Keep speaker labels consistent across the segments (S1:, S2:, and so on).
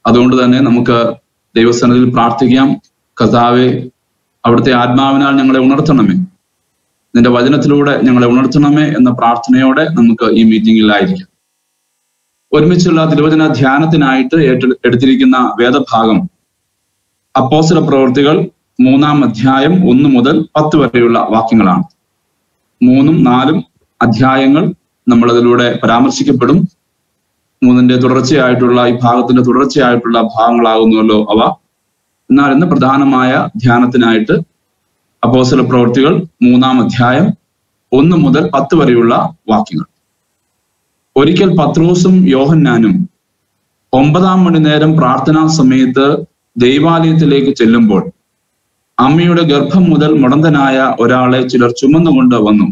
S1: അതുകൊണ്ട് തന്നെ നമുക്ക് ദൈവസന്നിധിയിൽ പ്രാർത്ഥിക്കാം കഥാവെ അവിടുത്തെ ആത്മാവിനാൽ ഞങ്ങളെ ഉണർത്തണമേ നിന്റെ വചനത്തിലൂടെ ഞങ്ങളെ ഉണർത്തണമേ എന്ന പ്രാർത്ഥനയോടെ നമുക്ക് ഈ മീറ്റിംഗിലായിരിക്കാം ഒരുമിച്ചുള്ള തിരുവചന ധ്യാനത്തിനായിട്ട് ഏറ്റ എടുത്തിരിക്കുന്ന വേദഭാഗം അപ്പോസല പ്രവൃത്തികൾ മൂന്നാം അധ്യായം ഒന്ന് മുതൽ പത്ത് വരെയുള്ള വാക്യങ്ങളാണ് മൂന്നും നാലും അധ്യായങ്ങൾ നമ്മൾ അതിലൂടെ പരാമർശിക്കപ്പെടും മൂന്നിന്റെ തുടർച്ചയായിട്ടുള്ള ഈ ഭാഗത്തിന്റെ തുടർച്ചയായിട്ടുള്ള ഭാഗങ്ങളാകുന്നുവല്ലോ അവ എന്നാൽ ഇന്ന് പ്രധാനമായ ധ്യാനത്തിനായിട്ട് അപ്പോസല പ്രവൃത്തികൾ മൂന്നാം അധ്യായം ഒന്ന് മുതൽ പത്ത് വരെയുള്ള വാക്യങ്ങൾ ഒരിക്കൽ പത്രോസും യോഹന്നാനും ഒമ്പതാം മണി നേരം പ്രാർത്ഥനാ സമയത്ത് ദൈവാലയത്തിലേക്ക് ചെല്ലുമ്പോൾ അമ്മയുടെ ഗർഭം മുതൽ മുടന്തനായ ഒരാളെ ചിലർ ചുമന്നുകൊണ്ട് വന്നു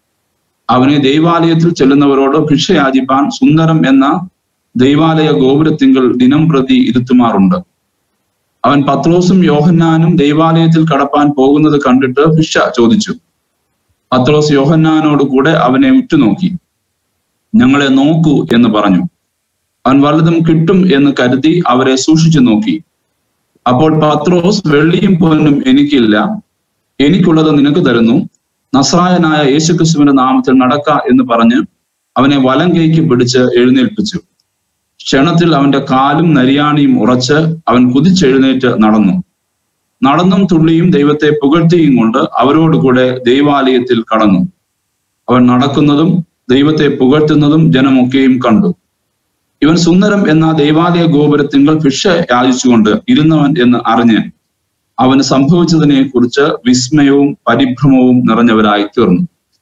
S1: അവനെ ദൈവാലയത്തിൽ ചെല്ലുന്നവരോട് ഭിക്ഷയാചിപ്പാൻ സുന്ദരം എന്ന ദൈവാലയ ഗോപുരത്തിങ്കൽ ദിനം പ്രതി ഇരുത്തുമാറുണ്ട് അവൻ പത്രോസും യോഹന്നാനും ദൈവാലയത്തിൽ കടപ്പാൻ പോകുന്നത് കണ്ടിട്ട് ഭിക്ഷ ചോദിച്ചു പത്രോസ് യോഹന്നാനോട് കൂടെ അവനെ ഉറ്റുനോക്കി ഞങ്ങളെ നോക്കൂ എന്ന് പറഞ്ഞു അവൻ വല്ലതും കിട്ടും എന്ന് കരുതി അവരെ സൂക്ഷിച്ചു നോക്കി അപ്പോൾ പത്രോസ് വെള്ളിയും പൊന്നും എനിക്കില്ല എനിക്കുള്ളത് നിനക്ക് തരുന്നു നസ്രായനായ യേശുക്രിസ്തുവിന്റെ നാമത്തിൽ നടക്ക എന്ന് പറഞ്ഞ് അവനെ വലം കൈക്ക് പിടിച്ച് എഴുന്നേൽപ്പിച്ചു ക്ഷണത്തിൽ അവന്റെ കാലും നരിയാണിയും ഉറച്ച് അവൻ കുതിച്ചെഴുന്നേറ്റ് നടന്നു നടന്നും തുള്ളിയും ദൈവത്തെ പുകഴ്ത്തിയും കൊണ്ട് അവരോടുകൂടെ ദൈവാലയത്തിൽ കടന്നു അവൻ നടക്കുന്നതും ദൈവത്തെ പുകഴ്ത്തുന്നതും ജനമൊക്കെയും കണ്ടു ഇവൻ സുന്ദരം എന്ന ദൈവാലയ ഗോപുരത്തിങ്കൽ ഭിക്ഷ യാചിച്ചുകൊണ്ട് ഇരുന്നവൻ എന്ന് അറിഞ്ഞ് അവന് സംഭവിച്ചതിനെ കുറിച്ച് വിസ്മയവും പരിഭ്രമവും നിറഞ്ഞവരായി തീർന്നു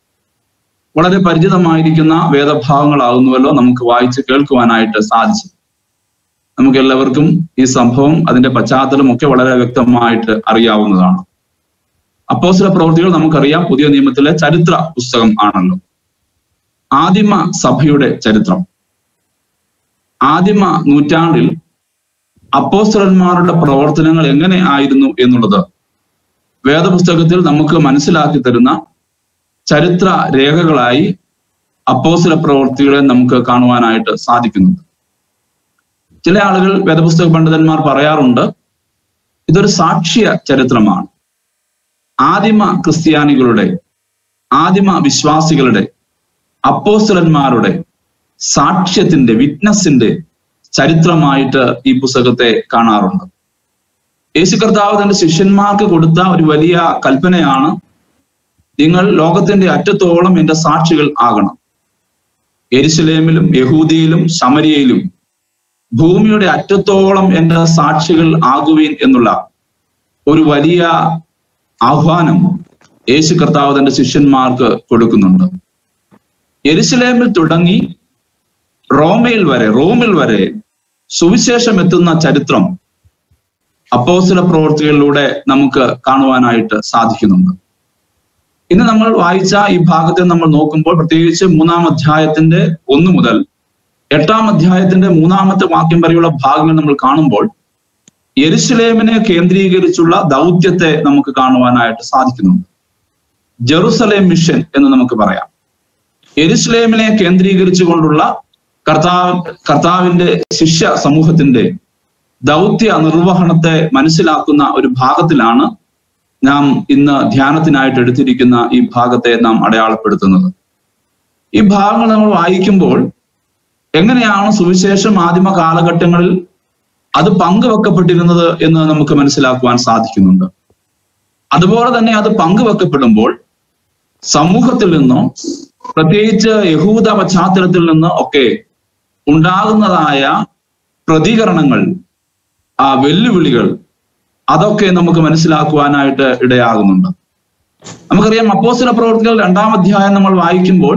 S1: വളരെ പരിചിതമായിരിക്കുന്ന വേദഭാഗങ്ങളാകുന്നുവല്ലോ നമുക്ക് വായിച്ച് കേൾക്കുവാനായിട്ട് സാധിച്ചു നമുക്ക് എല്ലാവർക്കും ഈ സംഭവം അതിന്റെ പശ്ചാത്തലം ഒക്കെ വളരെ വ്യക്തമായിട്ട് അറിയാവുന്നതാണ് അപ്പോസ്തല പ്രവൃത്തികൾ നമുക്കറിയാം പുതിയ നിയമത്തിലെ ചരിത്ര പുസ്തകം ആണല്ലോ ആദിമ സഭയുടെ ചരിത്രം ആദിമ നൂറ്റാണ്ടിൽ അപ്പോസ്തലന്മാരുടെ പ്രവർത്തനങ്ങൾ എങ്ങനെ ആയിരുന്നു എന്നുള്ളത് വേദപുസ്തകത്തിൽ നമുക്ക് മനസ്സിലാക്കി തരുന്ന ചരിത്ര രേഖകളായി അപ്പോസ്തല പ്രവൃത്തികളെ നമുക്ക് കാണുവാനായിട്ട് സാധിക്കുന്നുണ്ട് ചില ആളുകൾ വേദപുസ്തക പണ്ഡിതന്മാർ പറയാറുണ്ട് ഇതൊരു സാക്ഷ്യ ചരിത്രമാണ് ആദിമ ക്രിസ്ത്യാനികളുടെ ആദിമ വിശ്വാസികളുടെ അപ്പോസ്തലന്മാരുടെ സാക്ഷ്യത്തിന്റെ വിറ്റ്നസിന്റെ ചരിത്രമായിട്ട് ഈ പുസ്തകത്തെ കാണാറുണ്ട് യേശു കർത്താവ് തന്റെ ശിഷ്യന്മാർക്ക് കൊടുത്ത ഒരു വലിയ കൽപ്പനയാണ് നിങ്ങൾ ലോകത്തിന്റെ അറ്റത്തോളം എന്റെ സാക്ഷികൾ ആകണം എരിശിലേമിലും യഹൂദിയിലും ശമരിയയിലും ഭൂമിയുടെ അറ്റത്തോളം എന്റെ സാക്ഷികൾ ആകുവീൻ എന്നുള്ള ഒരു വലിയ ആഹ്വാനം യേശു കർത്താവ് തന്റെ ശിഷ്യന്മാർക്ക് കൊടുക്കുന്നുണ്ട് എരിശിലേമിൽ തുടങ്ങി റോമയിൽ വരെ റോമിൽ വരെ സുവിശേഷം എത്തുന്ന ചരിത്രം അപ്പോസ്തല പ്രവർത്തികളിലൂടെ നമുക്ക് കാണുവാനായിട്ട് സാധിക്കുന്നുണ്ട് ഇന്ന് നമ്മൾ വായിച്ച ഈ ഭാഗത്തെ നമ്മൾ നോക്കുമ്പോൾ പ്രത്യേകിച്ച് മൂന്നാം അധ്യായത്തിന്റെ ഒന്ന് മുതൽ എട്ടാം അധ്യായത്തിന്റെ മൂന്നാമത്തെ വാക്യം വരെയുള്ള ഭാഗങ്ങൾ നമ്മൾ കാണുമ്പോൾ യെരുസലേമിനെ കേന്ദ്രീകരിച്ചുള്ള ദൗത്യത്തെ നമുക്ക് കാണുവാനായിട്ട് സാധിക്കുന്നുണ്ട് ജെറുസലേം മിഷൻ എന്ന് നമുക്ക് പറയാം യെരുസലേമിനെ കേന്ദ്രീകരിച്ചുകൊണ്ടുള്ള കർത്താവ് കർത്താവിന്റെ ശിഷ്യ സമൂഹത്തിന്റെ ദൗത്യ നിർവഹണത്തെ മനസ്സിലാക്കുന്ന ഒരു ഭാഗത്തിലാണ് നാം ഇന്ന് ധ്യാനത്തിനായിട്ട് എടുത്തിരിക്കുന്ന ഈ ഭാഗത്തെ നാം അടയാളപ്പെടുത്തുന്നത് ഈ ഭാഗങ്ങൾ നമ്മൾ വായിക്കുമ്പോൾ എങ്ങനെയാണ് സുവിശേഷം ആദിമ കാലഘട്ടങ്ങളിൽ അത് പങ്കുവെക്കപ്പെട്ടിരുന്നത് എന്ന് നമുക്ക് മനസ്സിലാക്കുവാൻ സാധിക്കുന്നുണ്ട് അതുപോലെ തന്നെ അത് പങ്കുവെക്കപ്പെടുമ്പോൾ സമൂഹത്തിൽ നിന്നോ പ്രത്യേകിച്ച് യഹൂദ പശ്ചാത്തലത്തിൽ നിന്ന് ഒക്കെ ഉണ്ടാകുന്നതായ പ്രതികരണങ്ങൾ ആ വെല്ലുവിളികൾ അതൊക്കെ നമുക്ക് മനസ്സിലാക്കുവാനായിട്ട് ഇടയാകുന്നുണ്ട് നമുക്കറിയാം അപ്പോസ്തല പ്രവർത്തികൾ രണ്ടാം അധ്യായം നമ്മൾ വായിക്കുമ്പോൾ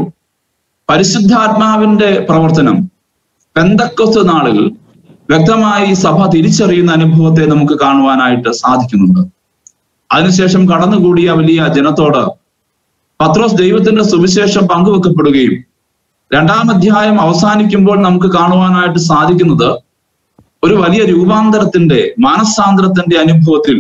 S1: പരിശുദ്ധാത്മാവിന്റെ പ്രവർത്തനം പെന്തക്കൊസ്തു നാളുകൾ വ്യക്തമായി സഭ തിരിച്ചറിയുന്ന അനുഭവത്തെ നമുക്ക് കാണുവാനായിട്ട് സാധിക്കുന്നുണ്ട് അതിനുശേഷം കടന്നുകൂടിയ വലിയ ജനത്തോട് പത്രോസ് ദൈവത്തിന്റെ സുവിശേഷം പങ്കുവെക്കപ്പെടുകയും രണ്ടാം അധ്യായം അവസാനിക്കുമ്പോൾ നമുക്ക് കാണുവാനായിട്ട് സാധിക്കുന്നത് ഒരു വലിയ രൂപാന്തരത്തിന്റെ മാനസാന്തരത്തിന്റെ അനുഭവത്തിൽ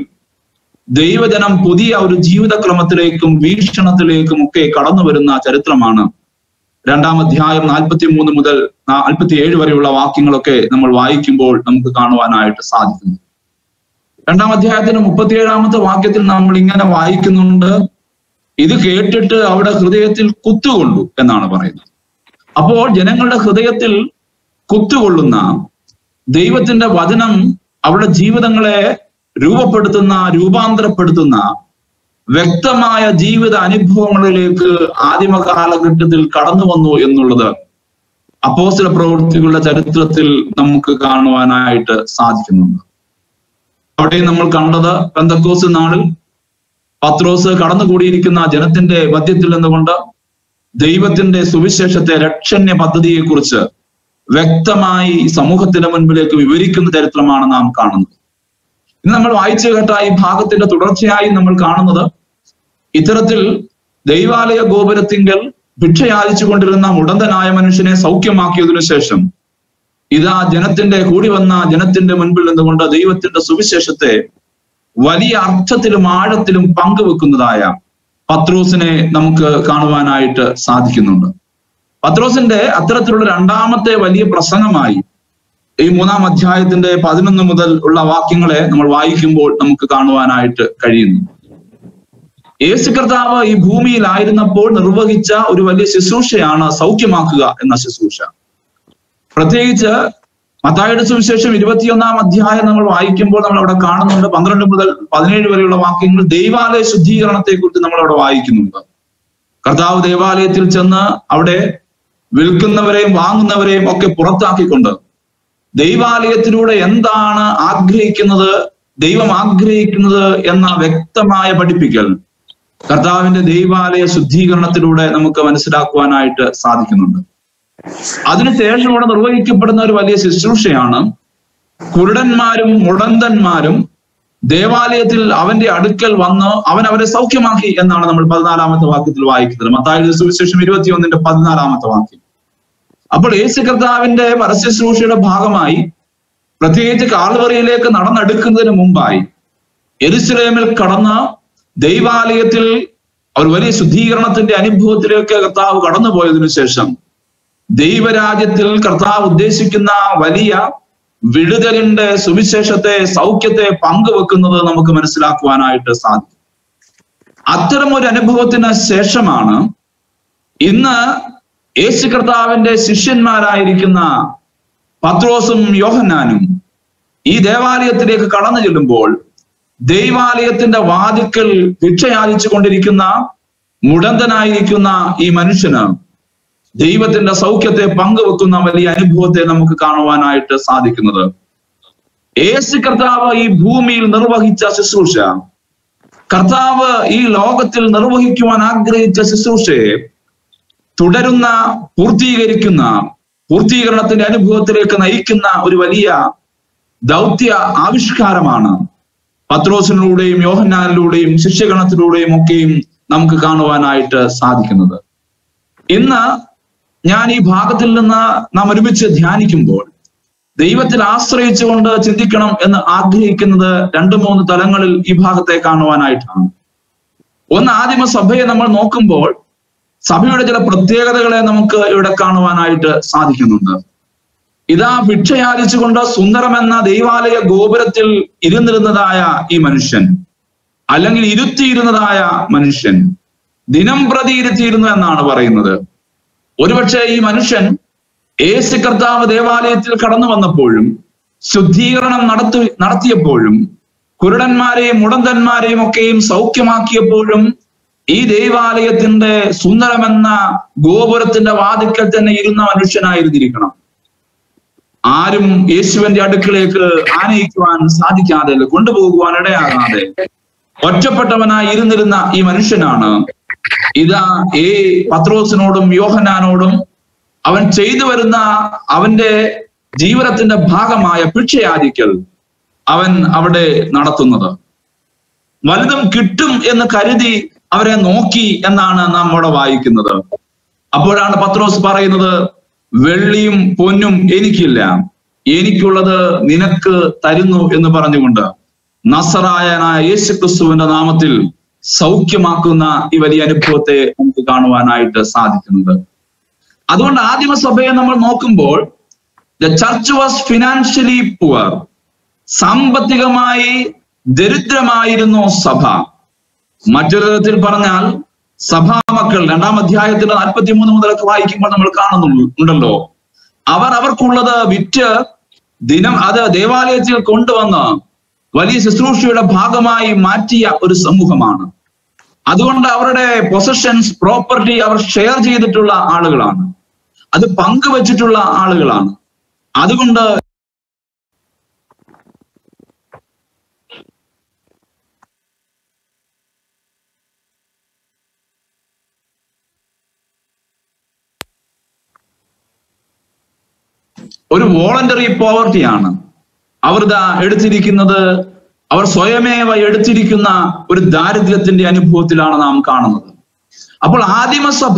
S1: ദൈവജനം പുതിയ ഒരു ജീവിതക്രമത്തിലേക്കും വീക്ഷണത്തിലേക്കും ഒക്കെ കടന്നു വരുന്ന ചരിത്രമാണ് രണ്ടാം അധ്യായം നാൽപ്പത്തി മൂന്ന് മുതൽ നാൽപ്പത്തി ഏഴ് വരെയുള്ള വാക്യങ്ങളൊക്കെ നമ്മൾ വായിക്കുമ്പോൾ നമുക്ക് കാണുവാനായിട്ട് സാധിക്കുന്നു രണ്ടാം അധ്യായത്തിന്റെ മുപ്പത്തിയേഴാമത്തെ വാക്യത്തിൽ നമ്മൾ ഇങ്ങനെ വായിക്കുന്നുണ്ട് ഇത് കേട്ടിട്ട് അവിടെ ഹൃദയത്തിൽ കുത്തുകൊണ്ടു എന്നാണ് പറയുന്നത് അപ്പോൾ ജനങ്ങളുടെ ഹൃദയത്തിൽ കുത്തുകൊള്ളുന്ന ദൈവത്തിന്റെ വചനം അവരുടെ ജീവിതങ്ങളെ രൂപപ്പെടുത്തുന്ന രൂപാന്തരപ്പെടുത്തുന്ന വ്യക്തമായ ജീവിത അനുഭവങ്ങളിലേക്ക് ആദിമ കാലഘട്ടത്തിൽ കടന്നു വന്നു എന്നുള്ളത് അപ്പോസ്തല പ്രവൃത്തികളുടെ ചരിത്രത്തിൽ നമുക്ക് കാണുവാനായിട്ട് സാധിക്കുന്നുണ്ട് അവിടെ നമ്മൾ കണ്ടത് പെന്തക്കോസ് നാളിൽ പത്രോസ് കടന്നുകൂടിയിരിക്കുന്ന ജനത്തിന്റെ മധ്യത്തിൽ നിന്നുകൊണ്ട് ദൈവത്തിന്റെ സുവിശേഷത്തെ രക്ഷണ്യ പദ്ധതിയെ കുറിച്ച് വ്യക്തമായി സമൂഹത്തിന്റെ മുൻപിലേക്ക് വിവരിക്കുന്ന ചരിത്രമാണ് നാം കാണുന്നത് ഇന്ന് നമ്മൾ വായിച്ചു കേട്ട ഈ ഭാഗത്തിന്റെ തുടർച്ചയായി നമ്മൾ കാണുന്നത് ഇത്തരത്തിൽ ദൈവാലയ ഗോപുരത്തിങ്കൽ ഭിക്ഷയാചിച്ചു കൊണ്ടിരുന്ന മുടന്തനായ മനുഷ്യനെ സൗഖ്യമാക്കിയതിനു ശേഷം ഇതാ ജനത്തിന്റെ കൂടി വന്ന ജനത്തിന്റെ മുൻപിൽ നിന്നുകൊണ്ട് ദൈവത്തിന്റെ സുവിശേഷത്തെ വലിയ അർത്ഥത്തിലും ആഴത്തിലും പങ്കുവെക്കുന്നതായ പത്രോസിനെ നമുക്ക് കാണുവാനായിട്ട് സാധിക്കുന്നുണ്ട് പത്രോസിന്റെ അത്തരത്തിലുള്ള രണ്ടാമത്തെ വലിയ പ്രസംഗമായി ഈ മൂന്നാം അധ്യായത്തിന്റെ പതിനൊന്ന് മുതൽ ഉള്ള വാക്യങ്ങളെ നമ്മൾ വായിക്കുമ്പോൾ നമുക്ക് കാണുവാനായിട്ട് കഴിയുന്നു യേശു കർത്താവ് ഈ ഭൂമിയിലായിരുന്നപ്പോൾ നിർവഹിച്ച ഒരു വലിയ ശുശ്രൂഷയാണ് സൗഖ്യമാക്കുക എന്ന ശുശ്രൂഷ പ്രത്യേകിച്ച് മത്തായുടെ സുവിശേഷം ഇരുപത്തിയൊന്നാം അധ്യായം നമ്മൾ വായിക്കുമ്പോൾ നമ്മൾ അവിടെ കാണുന്നുണ്ട് പന്ത്രണ്ട് മുതൽ പതിനേഴ് വരെയുള്ള വാക്യങ്ങൾ ദൈവാലയ ശുദ്ധീകരണത്തെ കുറിച്ച് നമ്മൾ അവിടെ വായിക്കുന്നുണ്ട് കർത്താവ് ദേവാലയത്തിൽ ചെന്ന് അവിടെ വിൽക്കുന്നവരെയും വാങ്ങുന്നവരെയും ഒക്കെ പുറത്താക്കിക്കൊണ്ട് ദൈവാലയത്തിലൂടെ എന്താണ് ആഗ്രഹിക്കുന്നത് ദൈവം ആഗ്രഹിക്കുന്നത് എന്ന വ്യക്തമായ പഠിപ്പിക്കൽ കർത്താവിന്റെ ദൈവാലയ ശുദ്ധീകരണത്തിലൂടെ നമുക്ക് മനസ്സിലാക്കുവാനായിട്ട് സാധിക്കുന്നുണ്ട് അതിനുശേഷം ഇവിടെ നിർവഹിക്കപ്പെടുന്ന ഒരു വലിയ ശുശ്രൂഷയാണ് കുരുടന്മാരും മുടന്തന്മാരും ദേവാലയത്തിൽ അവന്റെ അടുക്കൽ വന്ന് അവൻ അവരെ സൗഖ്യമാക്കി എന്നാണ് നമ്മൾ പതിനാലാമത്തെ വാക്യത്തിൽ വായിക്കുന്നത് മത്തായ സുവിശേഷം ഇരുപത്തിയൊന്നിന്റെ പതിനാലാമത്തെ വാക്യം അപ്പോൾ യേശു കർത്താവിന്റെ പരസ്യശുശ്രൂഷയുടെ ഭാഗമായി പ്രത്യേകിച്ച് കാൽവറിയിലേക്ക് നടന്നെടുക്കുന്നതിന് മുമ്പായി എരുസലേമിൽ കടന്ന് ദൈവാലയത്തിൽ ഒരു വലിയ ശുദ്ധീകരണത്തിന്റെ അനുഭവത്തിലേക്ക് കർത്താവ് കടന്നുപോയതിനു ശേഷം ദൈവരാജ്യത്തിൽ കർത്താവ് ഉദ്ദേശിക്കുന്ന വലിയ വിടുതലിന്റെ സുവിശേഷത്തെ സൗഖ്യത്തെ പങ്കുവെക്കുന്നത് നമുക്ക് മനസ്സിലാക്കുവാനായിട്ട് സാധിക്കും അത്തരം ഒരു അനുഭവത്തിന് ശേഷമാണ് ഇന്ന് യേശു കർത്താവിന്റെ ശിഷ്യന്മാരായിരിക്കുന്ന പത്രോസും യോഹന്നാനും ഈ ദേവാലയത്തിലേക്ക് കടന്നു ചെല്ലുമ്പോൾ ദൈവാലയത്തിന്റെ വാതിക്കൽ ഭിക്ഷയാചിച്ചു കൊണ്ടിരിക്കുന്ന മുടന്തനായിരിക്കുന്ന ഈ മനുഷ്യന് ദൈവത്തിന്റെ സൗഖ്യത്തെ പങ്കുവെക്കുന്ന വലിയ അനുഭവത്തെ നമുക്ക് കാണുവാനായിട്ട് സാധിക്കുന്നത് യേശു കർത്താവ് ഈ ഭൂമിയിൽ നിർവഹിച്ച ശുശ്രൂഷ കർത്താവ് ഈ ലോകത്തിൽ നിർവഹിക്കുവാൻ ആഗ്രഹിച്ച ശുശ്രൂഷയെ തുടരുന്ന പൂർത്തീകരിക്കുന്ന പൂർത്തീകരണത്തിന്റെ അനുഭവത്തിലേക്ക് നയിക്കുന്ന ഒരു വലിയ ദൗത്യ ആവിഷ്കാരമാണ് പത്രോസിലൂടെയും യോഹന്നാനിലൂടെയും ശിഷ്യഗണത്തിലൂടെയും ഒക്കെയും നമുക്ക് കാണുവാനായിട്ട് സാധിക്കുന്നത് ഇന്ന് ഞാൻ ഈ ഭാഗത്തിൽ നിന്ന് നാം ഒരുമിച്ച് ധ്യാനിക്കുമ്പോൾ ദൈവത്തിൽ ആശ്രയിച്ചുകൊണ്ട് ചിന്തിക്കണം എന്ന് ആഗ്രഹിക്കുന്നത് രണ്ട് മൂന്ന് തലങ്ങളിൽ ഈ ഭാഗത്തെ കാണുവാനായിട്ടാണ് ഒന്ന് ആദിമ സഭയെ നമ്മൾ നോക്കുമ്പോൾ സഭയുടെ ചില പ്രത്യേകതകളെ നമുക്ക് ഇവിടെ കാണുവാനായിട്ട് സാധിക്കുന്നുണ്ട് ഇതാ ഭിക്ഷയാചിച്ചുകൊണ്ട് സുന്ദരമെന്ന ദൈവാലയ ഗോപുരത്തിൽ ഇരുന്നിരുന്നതായ ഈ മനുഷ്യൻ അല്ലെങ്കിൽ ഇരുത്തിയിരുന്നതായ മനുഷ്യൻ ദിനം പ്രതി ഇരുത്തിയിരുന്നു എന്നാണ് പറയുന്നത് ഒരുപക്ഷെ ഈ മനുഷ്യൻ യേശു കർത്താവ് ദേവാലയത്തിൽ കടന്നു വന്നപ്പോഴും ശുദ്ധീകരണം നടത്തി നടത്തിയപ്പോഴും കുരുടന്മാരെയും മുടന്തന്മാരെയും ഒക്കെയും സൗഖ്യമാക്കിയപ്പോഴും ഈ ദൈവാലയത്തിന്റെ സുന്ദരമെന്ന ഗോപുരത്തിന്റെ വാതിക്കൽ തന്നെ ഇരുന്ന മനുഷ്യനായിരുന്നിരിക്കണം ആരും യേശുവിന്റെ അടുക്കിലേക്ക് ആനയിക്കുവാൻ സാധിക്കാതെ കൊണ്ടുപോകുവാൻ ഇടയാകാതെ ഒറ്റപ്പെട്ടവനായി ഇരുന്നിരുന്ന ഈ മനുഷ്യനാണ് ഇതാ ഈ പത്രോസിനോടും യോഹനാനോടും അവൻ ചെയ്തു വരുന്ന അവന്റെ ജീവിതത്തിന്റെ ഭാഗമായ ഭിക്ഷയാചിക്കൽ അവൻ അവിടെ നടത്തുന്നത് വലുതും കിട്ടും എന്ന് കരുതി അവരെ നോക്കി എന്നാണ് നാം അവിടെ വായിക്കുന്നത് അപ്പോഴാണ് പത്രോസ് പറയുന്നത് വെള്ളിയും പൊന്നും എനിക്കില്ല എനിക്കുള്ളത് നിനക്ക് തരുന്നു എന്ന് പറഞ്ഞുകൊണ്ട് നസറായനായ യേശു ക്രിസ്തുവിന്റെ നാമത്തിൽ സൗഖ്യമാക്കുന്ന ഈ വലിയ അനുഭവത്തെ നമുക്ക് കാണുവാനായിട്ട് സാധിക്കുന്നത് അതുകൊണ്ട് ആദിമസഭയെ നമ്മൾ നോക്കുമ്പോൾ the church was financially poor സാമ്പത്തികമായി ദരിദ്രമായിരുന്നു സഭ മറ്റൊരു തരത്തിൽ പറഞ്ഞാൽ സഭാമക്കൾ രണ്ടാം അധ്യായത്തിന്റെ നാൽപ്പത്തി മൂന്ന് മുതലൊക്കെ വായിക്കുമ്പോൾ നമ്മൾ കാണുന്നുണ്ടല്ലോ അവർ അവർക്കുള്ളത് വിറ്റ് ദിനം അത് ദേവാലയത്തിൽ കൊണ്ടുവന്ന് വലിയ ശുശ്രൂഷയുടെ ഭാഗമായി മാറ്റിയ ഒരു സമൂഹമാണ് അതുകൊണ്ട് അവരുടെ പൊസഷൻസ് പ്രോപ്പർട്ടി അവർ ഷെയർ ചെയ്തിട്ടുള്ള ആളുകളാണ് അത് പങ്കുവച്ചിട്ടുള്ള ആളുകളാണ് അതുകൊണ്ട് ഒരു വോളണ്ടറി പോവർട്ടിയാണ് അവർ ഇതാ എടുത്തിരിക്കുന്നത് അവർ സ്വയമേവ എടുത്തിരിക്കുന്ന ഒരു ദാരിദ്ര്യത്തിന്റെ അനുഭവത്തിലാണ് നാം കാണുന്നത് അപ്പോൾ ആദിമസഭ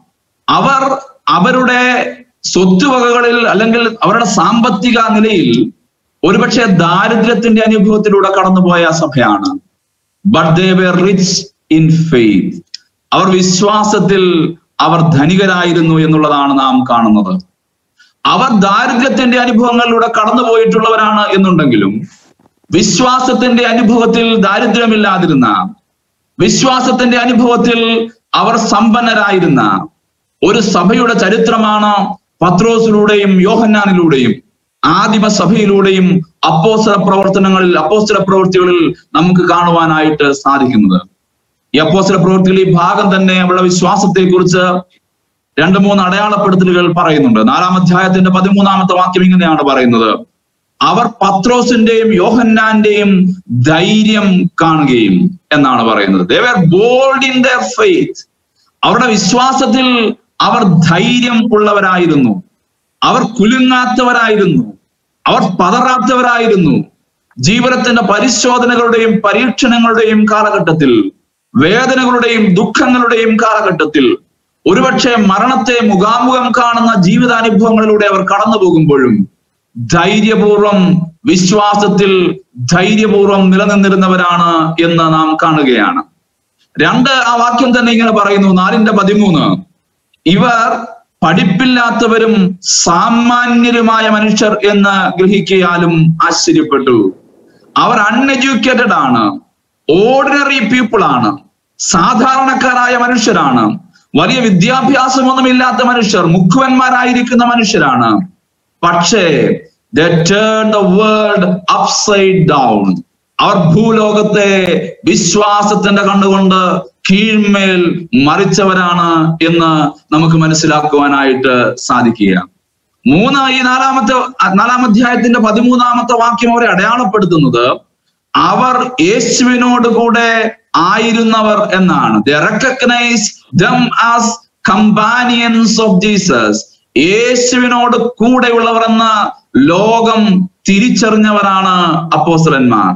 S1: അവർ അവരുടെ സ്വത്തുവകകളിൽ അല്ലെങ്കിൽ അവരുടെ സാമ്പത്തിക നിലയിൽ ഒരുപക്ഷെ ദാരിദ്ര്യത്തിന്റെ അനുഭവത്തിലൂടെ കടന്നുപോയ സഭയാണ് but they were rich in faith അവർ വിശ്വാസത്തിൽ അവർ ധനികരായിരുന്നു എന്നുള്ളതാണ് നാം കാണുന്നത് അവർ ദാരിദ്ര്യത്തിന്റെ അനുഭവങ്ങളിലൂടെ കടന്നുപോയിട്ടുള്ളവരാണ് എന്നുണ്ടെങ്കിലും വിശ്വാസത്തിന്റെ അനുഭവത്തിൽ ദാരിദ്ര്യമില്ലാതിരുന്ന വിശ്വാസത്തിന്റെ അനുഭവത്തിൽ അവർ സമ്പന്നരായിരുന്ന ഒരു സഭയുടെ ചരിത്രമാണ് പത്രോസിലൂടെയും യോഹന്നാനിലൂടെയും ആദിമ സഭയിലൂടെയും അപ്പോസ്തല പ്രവർത്തനങ്ങളിൽ അപ്പോസ്തല പ്രവൃത്തികളിൽ നമുക്ക് കാണുവാനായിട്ട് സാധിക്കുന്നത് ഈ അപ്പോസ്തല പ്രവൃത്തികൾ ഈ ഭാഗം തന്നെ അവരുടെ വിശ്വാസത്തെ കുറിച്ച് രണ്ട് മൂന്ന് അടയാളപ്പെടുത്തലുകൾ പറയുന്നുണ്ട് നാലാം അധ്യായത്തിന്റെ പതിമൂന്നാമത്തെ വാക്യം ഇങ്ങനെയാണ് പറയുന്നത് അവർ പത്രോസിന്റെയും യോഹന്നാന്റെയും ധൈര്യം കാണുകയും എന്നാണ് പറയുന്നത് they were bold in their faith അവരുടെ വിശ്വാസത്തിൽ അവർ ധൈര്യം ഉള്ളവരായിരുന്നു അവർ കുലുങ്ങാത്തവരായിരുന്നു അവർ പതറാത്തവരായിരുന്നു ജീവിതത്തിന്റെ പരിശോധനകളുടെയും പരീക്ഷണങ്ങളുടെയും കാലഘട്ടത്തിൽ വേദനകളുടെയും ദുഃഖങ്ങളുടെയും കാലഘട്ടത്തിൽ ഒരുപക്ഷെ മരണത്തെ മുഖാമുഖം കാണുന്ന ജീവിതാനുഭവങ്ങളിലൂടെ അവർ കടന്നു പോകുമ്പോഴും ധൈര്യപൂർവം വിശ്വാസത്തിൽ ധൈര്യപൂർവം നിലനിന്നിരുന്നവരാണ് എന്ന് നാം കാണുകയാണ് രണ്ട് ആ വാക്യം തന്നെ ഇങ്ങനെ പറയുന്നു നാലിന്റെ പതിമൂന്ന് ഇവർ പഠിപ്പില്ലാത്തവരും സാമാന്യരുമായ മനുഷ്യർ എന്ന് ഗ്രഹിക്കയാലും ആശ്ചര്യപ്പെട്ടു അവർ അൺഎഡ്യൂക്കേറ്റഡ് ആണ് ഓർഡിനറി പീപ്പിൾ ആണ് സാധാരണക്കാരായ മനുഷ്യരാണ് വലിയ വിദ്യാഭ്യാസമൊന്നുമില്ലാത്ത മനുഷ്യർ മുഖ്യന്മാരായിരിക്കുന്ന മനുഷ്യരാണ് പക്ഷേ turn the world upside down അവർ ഭൂലോകത്തെ വിശ്വാസത്തിന്റെ കണ്ണുകൊണ്ട് കീഴ്മേൽ മറിച്ചവരാണ് എന്ന് നമുക്ക് മനസ്സിലാക്കുവാനായിട്ട് സാധിക്കുക മൂന്ന് ഈ നാലാമത്തെ നാലാം അധ്യായത്തിന്റെ പതിമൂന്നാമത്തെ വാക്യം അവരെ അടയാളപ്പെടുത്തുന്നത് അവർ യേശുവിനോട് കൂടെ ആയിരുന്നവർ എന്നാണ് recognise them as companions of Jesus യേശുവിനോട് കൂടെയുള്ളവർ എന്ന ലോകം തിരിച്ചറിഞ്ഞവരാണ് അപ്പോസ്റ്റലന്മാർ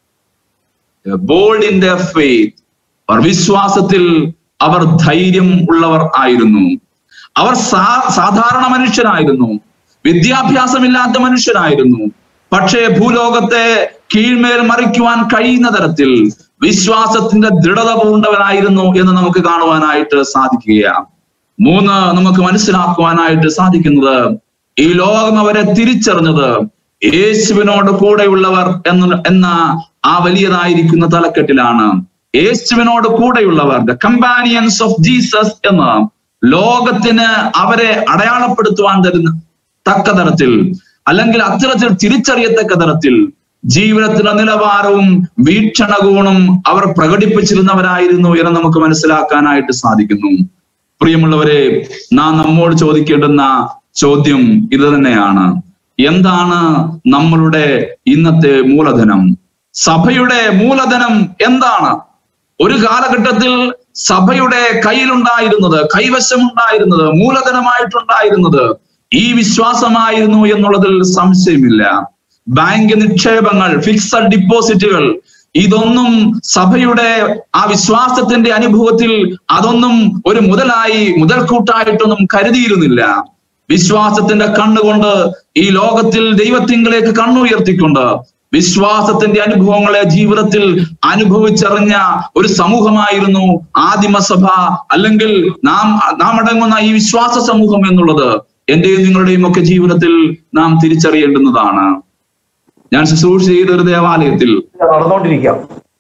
S1: ബോൾഡ് ഇൻ ദ ഫെയ്ത്ത് അവർ വിശ്വാസത്തിൽ അവർ ധൈര്യം ഉള്ളവർ ആയിരുന്നു അവർ സാ സാധാരണ മനുഷ്യരായിരുന്നു വിദ്യാഭ്യാസമില്ലാത്ത മനുഷ്യരായിരുന്നു പക്ഷേ ഭൂലോകത്തെ കീഴ്മേൽ മറിക്കുവാൻ കഴിയുന്ന തരത്തിൽ വിശ്വാസത്തിന്റെ ദൃഢത പൂണ്ടവരായിരുന്നു എന്ന് നമുക്ക് കാണുവാനായിട്ട് സാധിക്കുകയാണ് മൂന്ന് നമുക്ക് മനസ്സിലാക്കുവാനായിട്ട് സാധിക്കുന്നത് ഈ ലോകം അവരെ തിരിച്ചറിഞ്ഞത് യേശുവിനോട് കൂടെയുള്ളവർ എന്ന എന്ന ആ വലിയതായിരിക്കുന്ന തലക്കെട്ടിലാണ് യേശുവിനോട് കൂടെയുള്ളവർ ദ കമ്പാനിയൻസ് ഓഫ് ജീസസ് എന്ന് ലോകത്തിന് അവരെ അടയാളപ്പെടുത്തുവാൻ തരുന്ന തക്ക തരത്തിൽ അല്ലെങ്കിൽ അത്തരത്തിൽ തിരിച്ചറിയത്തക്ക തരത്തിൽ ജീവിതത്തിന്റെ നിലവാരവും വീക്ഷണകോണും അവർ പ്രകടിപ്പിച്ചിരുന്നവരായിരുന്നു എന്ന് നമുക്ക് മനസ്സിലാക്കാനായിട്ട് സാധിക്കുന്നു പ്രിയമുള്ളവരെ നാം നമ്മോട് ചോദിക്കേണ്ടുന്ന ചോദ്യം ഇത് തന്നെയാണ് എന്താണ് നമ്മളുടെ ഇന്നത്തെ മൂലധനം സഭയുടെ മൂലധനം എന്താണ് ഒരു കാലഘട്ടത്തിൽ സഭയുടെ കയ്യിലുണ്ടായിരുന്നത് കൈവശമുണ്ടായിരുന്നത് മൂലധനമായിട്ടുണ്ടായിരുന്നത് ഈ വിശ്വാസമായിരുന്നു എന്നുള്ളതിൽ സംശയമില്ല ബാങ്ക് നിക്ഷേപങ്ങൾ ഫിക്സഡ് ഡിപ്പോസിറ്റുകൾ ഇതൊന്നും സഭയുടെ ആ വിശ്വാസത്തിന്റെ അനുഭവത്തിൽ അതൊന്നും ഒരു മുതലായി മുതൽക്കൂട്ടായിട്ടൊന്നും കരുതിയിരുന്നില്ല വിശ്വാസത്തിന്റെ കണ്ണുകൊണ്ട് ഈ ലോകത്തിൽ ദൈവത്തിങ്കിലേക്ക് കണ്ണുയർത്തിക്കൊണ്ട് വിശ്വാസത്തിന്റെ അനുഭവങ്ങളെ ജീവിതത്തിൽ അനുഭവിച്ചറിഞ്ഞ ഒരു സമൂഹമായിരുന്നു ആദിമസഭ അല്ലെങ്കിൽ നാം നാം അടങ്ങുന്ന ഈ വിശ്വാസ സമൂഹം എന്നുള്ളത് എന്റെയും നിങ്ങളുടെയും ഒക്കെ ജീവിതത്തിൽ നാം തിരിച്ചറിയേണ്ടുന്നതാണ് ഞാൻ ശുശ്രൂഷ ചെയ്ത ഒരു ദേവാലയത്തിൽ
S2: നടന്നുകൊണ്ടിരിക്കാം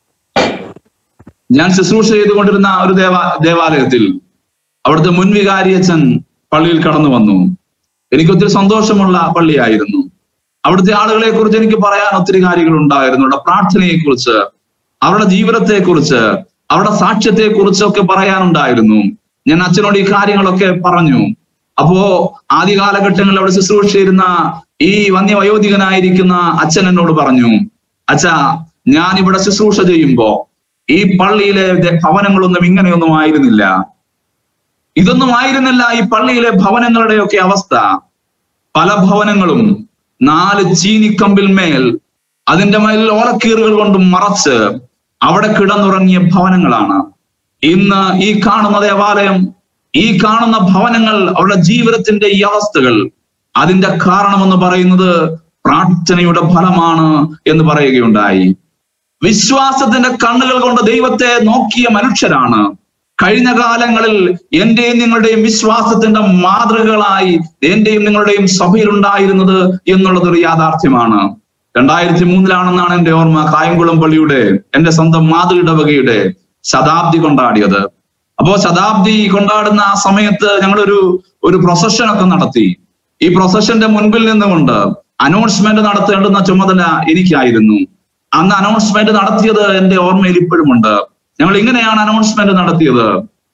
S1: ഞാൻ ശുശ്രൂഷ ചെയ്തുകൊണ്ടിരുന്ന ഒരു ദേവാ ദേവാലയത്തിൽ അവിടുത്തെ മുൻ വികാരി അച്ഛൻ പള്ളിയിൽ കടന്നു വന്നു എനിക്ക് ഒത്തിരി സന്തോഷമുള്ള പള്ളിയായിരുന്നു അവിടുത്തെ ആളുകളെ കുറിച്ച് എനിക്ക് പറയാൻ ഒത്തിരി കാര്യങ്ങൾ ഉണ്ടായിരുന്നു അവരുടെ പ്രാർത്ഥനയെ കുറിച്ച് അവരുടെ ജീവിതത്തെ കുറിച്ച് അവരുടെ സാക്ഷ്യത്തെ കുറിച്ചൊക്കെ പറയാനുണ്ടായിരുന്നു ഞാൻ അച്ഛനോട് ഈ കാര്യങ്ങളൊക്കെ പറഞ്ഞു അപ്പോ ആദ്യ കാലഘട്ടങ്ങളിൽ അവിടെ ശുശ്രൂഷ ചെയ്യുന്ന ഈ വന്യവയോധികനായിരിക്കുന്ന അച്ഛൻ എന്നോട് പറഞ്ഞു അച്ഛാ ഞാൻ ഇവിടെ ശുശ്രൂഷ ചെയ്യുമ്പോ ഈ പള്ളിയിലെ ദ- ഭവനങ്ങളൊന്നും ഇങ്ങനെയൊന്നും ആയിരുന്നില്ല ഇതൊന്നും ആയിരുന്നില്ല ഈ പള്ളിയിലെ ഭവനങ്ങളുടെയൊക്കെ അവസ്ഥ പല ഭവനങ്ങളും നാല് ചീനിക്കമ്പിൽ മേൽ അതിന്റെ മേൽ ഓലക്കീറുകൾ കൊണ്ട് മറച്ച് അവിടെ കിടന്നുറങ്ങിയ ഭവനങ്ങളാണ് ഇന്ന് ഈ കാണുന്ന ദേവാലയം ഈ കാണുന്ന ഭവനങ്ങൾ അവരുടെ ജീവിതത്തിന്റെ ഈ അവസ്ഥകൾ അതിന്റെ കാരണമെന്ന് പറയുന്നത് പ്രാർത്ഥനയുടെ ഫലമാണ് എന്ന് പറയുകയുണ്ടായി വിശ്വാസത്തിന്റെ കണ്ണുകൾ കൊണ്ട് ദൈവത്തെ നോക്കിയ മനുഷ്യരാണ് കഴിഞ്ഞ കാലങ്ങളിൽ എന്റെയും നിങ്ങളുടെയും വിശ്വാസത്തിന്റെ മാതൃകകളായി എന്റെയും നിങ്ങളുടെയും സഭയിൽ ഉണ്ടായിരുന്നത് എന്നുള്ളത് ഒരു യാഥാർത്ഥ്യമാണ് രണ്ടായിരത്തി മൂന്നിലാണെന്നാണ് എന്റെ ഓർമ്മ കായംകുളം പള്ളിയുടെ എന്റെ സ്വന്തം മാതൃഇടവകയുടെ ശതാബ്ദി കൊണ്ടാടിയത് അപ്പോ ശതാബ്ദി കൊണ്ടാടുന്ന ആ സമയത്ത് ഞങ്ങളൊരു ഒരു പ്രൊസഷൻ ഒക്കെ നടത്തി ഈ പ്രൊസഷന്റെ മുൻപിൽ നിന്നുകൊണ്ട് അനൗൺസ്മെന്റ് നടത്തേണ്ടുന്ന ചുമതല എനിക്കായിരുന്നു അന്ന് അനൗൺസ്മെന്റ് നടത്തിയത് എന്റെ ഓർമ്മയിൽ ഇപ്പോഴുമുണ്ട് ഞങ്ങൾ ഇങ്ങനെയാണ് അനൗൺസ്മെന്റ് നടത്തിയത്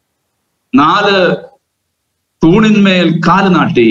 S1: നാല് തൂണിന്മേൽ കാല് നാട്ടി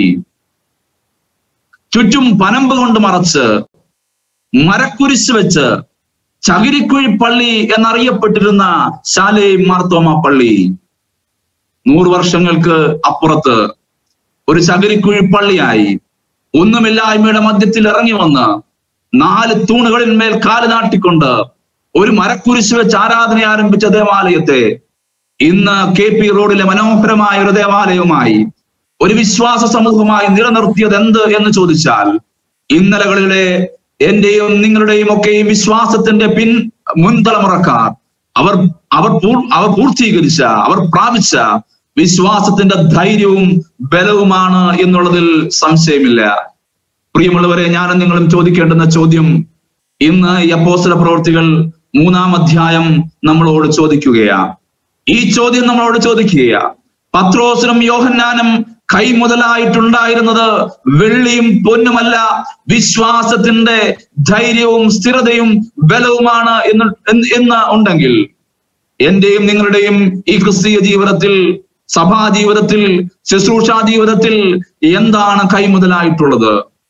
S1: ചുറ്റും പനമ്പ് കൊണ്ട് മറച്ച് മരക്കുരിശ് വെച്ച് ചകിരിക്കുഴി പള്ളി എന്നറിയപ്പെട്ടിരുന്ന ശാലേ മാർത്തോമ പള്ളി നൂറ് വർഷങ്ങൾക്ക് അപ്പുറത്ത് ഒരു ചകിരിക്കുഴി പള്ളിയായി ഒന്നുമില്ലായ്മയുടെ മധ്യത്തിൽ ഇറങ്ങി വന്ന് നാല് തൂണുകളിന്മേൽ കാല് നാട്ടിക്കൊണ്ട് ഒരു മരക്കുരിശ് വെച്ച് ആരാധന ആരംഭിച്ച ദേവാലയത്തെ ഇന്ന് കെ പി റോഡിലെ മനോഹരമായ ഒരു ദേവാലയവുമായി ഒരു വിശ്വാസ സമൂഹമായി നിലനിർത്തിയത് എന്ത് എന്ന് ചോദിച്ചാൽ ഇന്നലകളിലെ എന്റെയും നിങ്ങളുടെയും ഒക്കെ ഈ വിശ്വാസത്തിന്റെ പിൻ മുൻതലമുറക്കാർ അവർ അവർ പൂർ- അവർ പൂർത്തീകരിച്ച അവർ പ്രാപിച്ച വിശ്വാസത്തിന്റെ ധൈര്യവും ബലവുമാണ് എന്നുള്ളതിൽ സംശയമില്ല പ്രിയമുള്ളവരെ ഞാനും നിങ്ങളും ചോദിക്കേണ്ടുന്ന ചോദ്യം ഇന്ന് ഈ അപ്പോസ്തല പ്രവർത്തികൾ മൂന്നാം അധ്യായം നമ്മളോട് ചോദിക്കുകയാ ഈ ചോദ്യം നമ്മളോട് ചോദിക്കുകയാ പത്രോസിനും യോഹന്നാനും കൈ മുതലായിട്ടുണ്ടായിരുന്നത് വെള്ളിയും പൊന്നുമല്ല വിശ്വാസത്തിന്റെ ധൈര്യവും സ്ഥിരതയും ബലവുമാണ് എന്ന് എന്ന് എന്ന് ഉണ്ടെങ്കിൽ എന്റെയും നിങ്ങളുടെയും ഈ ക്രിസ്തീയ ജീവിതത്തിൽ സഭാ ജീവിതത്തിൽ ശുശ്രൂഷാ ജീവിതത്തിൽ എന്താണ് കൈമുതലായിട്ടുള്ളത്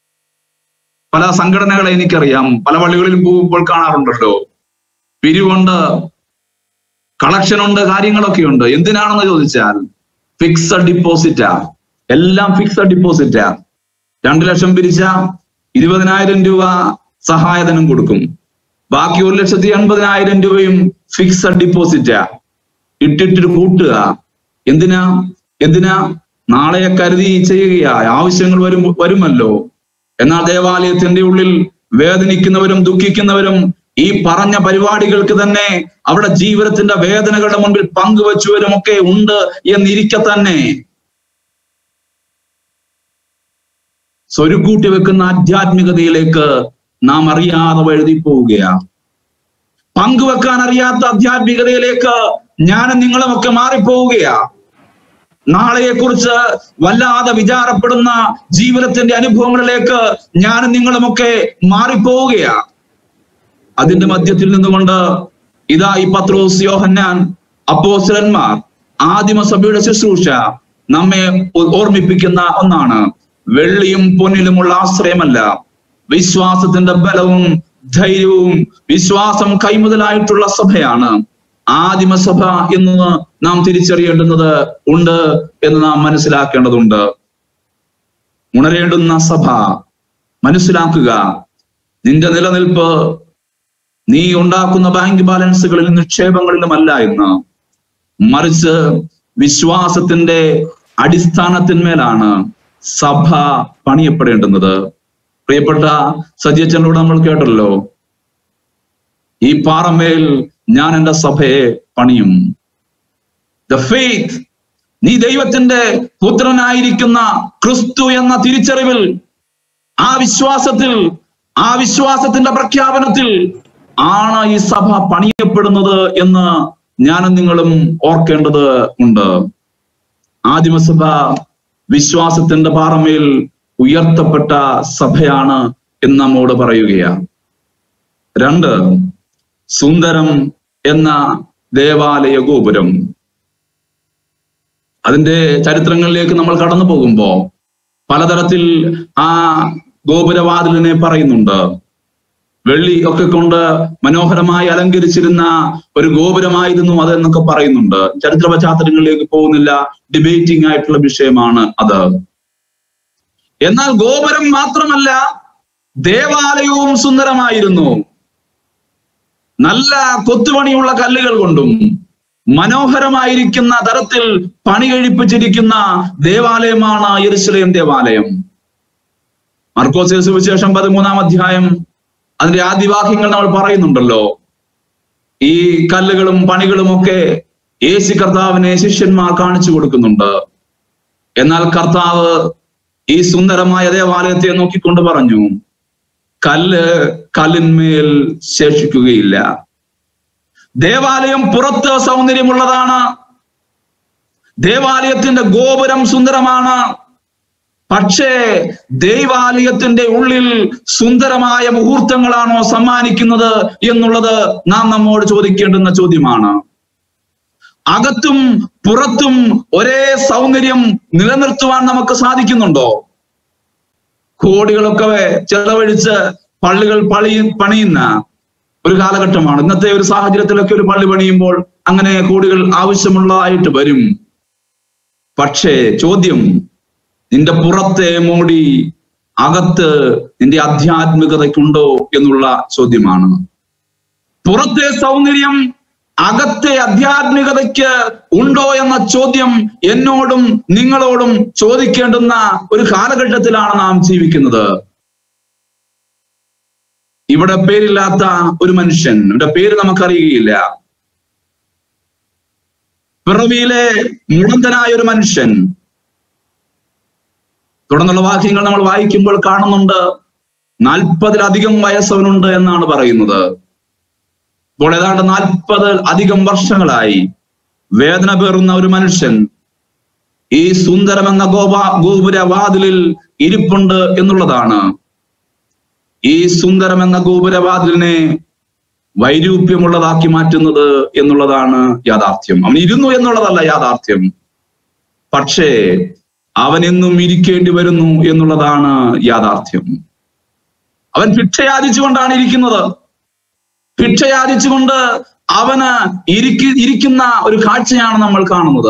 S1: പല സംഘടനകളെ എനിക്കറിയാം പല പള്ളികളിലും പോകുമ്പോൾ കാണാറുണ്ടല്ലോ പിരിവുണ്ട് കളക്ഷൻ ഉണ്ട് കാര്യങ്ങളൊക്കെ ഉണ്ട് എന്തിനാണെന്ന് ചോദിച്ചാൽ ഫിക്സഡ് ഡിപ്പോസിറ്റാ എല്ലാം ഫിക്സഡ് ഡിപ്പോസിറ്റാ രണ്ടു ലക്ഷം പിരിച്ച ഇരുപതിനായിരം രൂപ സഹായധനം കൊടുക്കും ബാക്കി ഒരു ലക്ഷത്തി എൺപതിനായിരം രൂപയും ഫിക്സഡ് ഡിപ്പോസിറ്റാ ഇട്ടിട്ട് കൂട്ടുക എന്തിനാ എന്തിനാ നാളെ കരുതി ചെയ്യുക ആവശ്യങ്ങൾ വരും വരുമല്ലോ എന്നാൽ ദേവാലയത്തിന്റെ ഉള്ളിൽ വേദനിക്കുന്നവരും ദുഃഖിക്കുന്നവരും ഈ പറഞ്ഞ പരിപാടികൾക്ക് തന്നെ അവിടെ ജീവിതത്തിന്റെ വേദനകളുടെ മുൻപിൽ പങ്കുവച്ചവരും ഒക്കെ ഉണ്ട് എന്നിരിക്കെ തന്നെ സ്വരുക്കൂട്ടി വെക്കുന്ന ആധ്യാത്മികതയിലേക്ക് നാം അറിയാതെ വഴുതി പോവുകയാണ് പങ്കുവെക്കാൻ അറിയാത്ത ആധ്യാത്മികതയിലേക്ക് ഞാനും നിങ്ങളും ഒക്കെ മാറിപ്പോവുകയാ നാളെയെ കുറിച്ച് വല്ലാതെ വിചാരപ്പെടുന്ന ജീവിതത്തിന്റെ അനുഭവങ്ങളിലേക്ക് ഞാനും നിങ്ങളുമൊക്കെ മാറിപ്പോവുകയാ അതിന്റെ മധ്യത്തിൽ നിന്നുകൊണ്ട് ഇതാ ഈ പത്രോസ് യോഹന്നാൻ അപ്പോസ്തലന്മാർ ആദിമസഭയുടെ ശുശ്രൂഷ നമ്മെ ഓ- ഓർമ്മിപ്പിക്കുന്ന ഒന്നാണ് വെള്ളിയും പൊന്നിലുമുള്ള ആശ്രയമല്ല വിശ്വാസത്തിന്റെ ബലവും ധൈര്യവും വിശ്വാസം കൈമുതലായിട്ടുള്ള സഭയാണ് ആദിമസഭ എന്ന് നാം തിരിച്ചറിയേണ്ടുന്നത് ഉണ്ട് എന്ന് നാം മനസ്സിലാക്കേണ്ടതുണ്ട് ഉണരേണ്ടുന്ന സഭ മനസ്സിലാക്കുക നിന്റെ നിലനിൽപ്പ് നീ ഉണ്ടാക്കുന്ന ബാങ്ക് ബാലൻസുകളിലും നിക്ഷേപങ്ങളിലുമല്ല എന്ന് മറിച്ച് വിശ്വാസത്തിന്റെ അടിസ്ഥാനത്തിന്മേലാണ് സഭ പണിയപ്പെടേണ്ടുന്നത് പ്രിയപ്പെട്ട സജ്ജച്ചനോട് നമ്മൾ കേട്ടല്ലോ ഈ പാറമേൽ ഞാൻ എൻ്റെ സഭയെ പണിയും ദ ഫെയ്ത്ത് നീ ദൈവത്തിന്റെ പുത്രനായിരിക്കുന്ന ക്രിസ്തു എന്ന തിരിച്ചറിവിൽ ആ വിശ്വാസത്തിൽ ആ വിശ്വാസത്തിന്റെ പ്രഖ്യാപനത്തിൽ ആണ് ഈ സഭ പണിയപ്പെടുന്നത് എന്ന് ഞാനും നിങ്ങളും ഓർക്കേണ്ടത് ഉണ്ട് ആദിമസഭ വിശ്വാസത്തിന്റെ പാറമേൽ ഉയർത്തപ്പെട്ട സഭയാണ് എന്ന് നമ്മോട് പറയുകയാണ് രണ്ട് സുന്ദരം എന്ന ദേവാലയ ഗോപുരം അതിന്റെ ചരിത്രങ്ങളിലേക്ക് നമ്മൾ കടന്നു പോകുമ്പോ പലതരത്തിൽ ആ ഗോപുരവാതിലിനെ പറയുന്നുണ്ട് വെള്ളി ഒക്കെ കൊണ്ട് മനോഹരമായി അലങ്കരിച്ചിരുന്ന ഒരു ഗോപുരമായിരുന്നു അതെന്നൊക്കെ പറയുന്നുണ്ട് ചരിത്ര പശ്ചാത്തലങ്ങളിലേക്ക് പോകുന്നില്ല ഡിബേറ്റിംഗ് ആയിട്ടുള്ള വിഷയമാണ് അത് എന്നാൽ ഗോപുരം മാത്രമല്ല ദേവാലയവും സുന്ദരമായിരുന്നു നല്ല കൊത്തുപണിയുള്ള കല്ലുകൾ കൊണ്ടും മനോഹരമായിരിക്കുന്ന തരത്തിൽ പണി കഴിപ്പിച്ചിരിക്കുന്ന ദേവാലയമാണ് യെരുശലേം ദേവാലയം മർക്കോസ് സുവിശേഷം പതിമൂന്നാം അധ്യായം അതിന്റെ ആദ്യവാക്യങ്ങൾ നമ്മൾ പറയുന്നുണ്ടല്ലോ ഈ കല്ലുകളും പണികളും ഒക്കെ യേശു കർത്താവിനെ ശിഷ്യന്മാർ കാണിച്ചു കൊടുക്കുന്നുണ്ട് എന്നാൽ കർത്താവ് ഈ സുന്ദരമായ ദേവാലയത്തെ നോക്കിക്കൊണ്ട് പറഞ്ഞു കല്ല് കല്ലിന്മേൽ ശേഷിക്കുകയില്ല ദേവാലയം പുറത്ത് സൗന്ദര്യമുള്ളതാണ് ദേവാലയത്തിന്റെ ഗോപുരം സുന്ദരമാണ് പക്ഷേ ദൈവാലയത്തിന്റെ ഉള്ളിൽ സുന്ദരമായ മുഹൂർത്തങ്ങളാണോ സമ്മാനിക്കുന്നത് എന്നുള്ളത് നാം നമ്മോട് ചോദിക്കേണ്ടുന്ന ചോദ്യമാണ് അകത്തും പുറത്തും ഒരേ സൗന്ദര്യം നിലനിർത്തുവാൻ നമുക്ക് സാധിക്കുന്നുണ്ടോ കോടികളൊക്കെ ചെലവഴിച്ച് പള്ളികൾ പണി പണിയുന്ന ഒരു കാലഘട്ടമാണ് ഇന്നത്തെ ഒരു സാഹചര്യത്തിലൊക്കെ ഒരു പള്ളി പണിയുമ്പോൾ അങ്ങനെ കോടികൾ ആവശ്യമുള്ളതായിട്ട് വരും പക്ഷേ ചോദ്യം നിന്റെ പുറത്തെ മോടി അകത്ത് നിന്റെ ആധ്യാത്മികതയ്ക്കുണ്ടോ എന്നുള്ള ചോദ്യമാണ് പുറത്തെ സൗന്ദര്യം അകത്തെ ആധ്യാത്മികതയ്ക്ക് ഉണ്ടോ എന്ന ചോദ്യം എന്നോടും നിങ്ങളോടും ചോദിക്കേണ്ടുന്ന ഒരു കാലഘട്ടത്തിലാണ് നാം ജീവിക്കുന്നത് ഇവിടെ പേരില്ലാത്ത ഒരു മനുഷ്യൻ ഇവിടെ പേര് നമുക്കറിയുകയില്ല പിറവിയിലെ മുടന്തനായ ഒരു മനുഷ്യൻ തുടർന്നുള്ള വാക്യങ്ങൾ നമ്മൾ വായിക്കുമ്പോൾ കാണുന്നുണ്ട് നാൽപ്പതിലധികം വയസ്സവനുണ്ട് എന്നാണ് പറയുന്നത് ഇപ്പോൾ ഏതാണ്ട് നാൽപ്പത് അധികം വർഷങ്ങളായി വേദന പേറുന്ന ഒരു മനുഷ്യൻ ഈ സുന്ദരമെന്ന ഗോപ ഗോപുര വാതിലിൽ ഇരിപ്പുണ്ട് എന്നുള്ളതാണ് ഈ സുന്ദരമെന്ന ഗോപുരവാതിലിനെ വൈരൂപ്യമുള്ളതാക്കി മാറ്റുന്നത് എന്നുള്ളതാണ് യാഥാർത്ഥ്യം അവൻ ഇരുന്നു എന്നുള്ളതല്ല യാഥാർത്ഥ്യം പക്ഷേ അവൻ എന്നും ഇരിക്കേണ്ടി വരുന്നു എന്നുള്ളതാണ് യാഥാർത്ഥ്യം അവൻ ഭിക്ഷയാചിച്ചുകൊണ്ടാണ് ഇരിക്കുന്നത് ഭിക്ഷയാചിച്ചുകൊണ്ട് അവന് ഇരിക്കു ഇരിക്കുന്ന ഒരു കാഴ്ചയാണ് നമ്മൾ കാണുന്നത്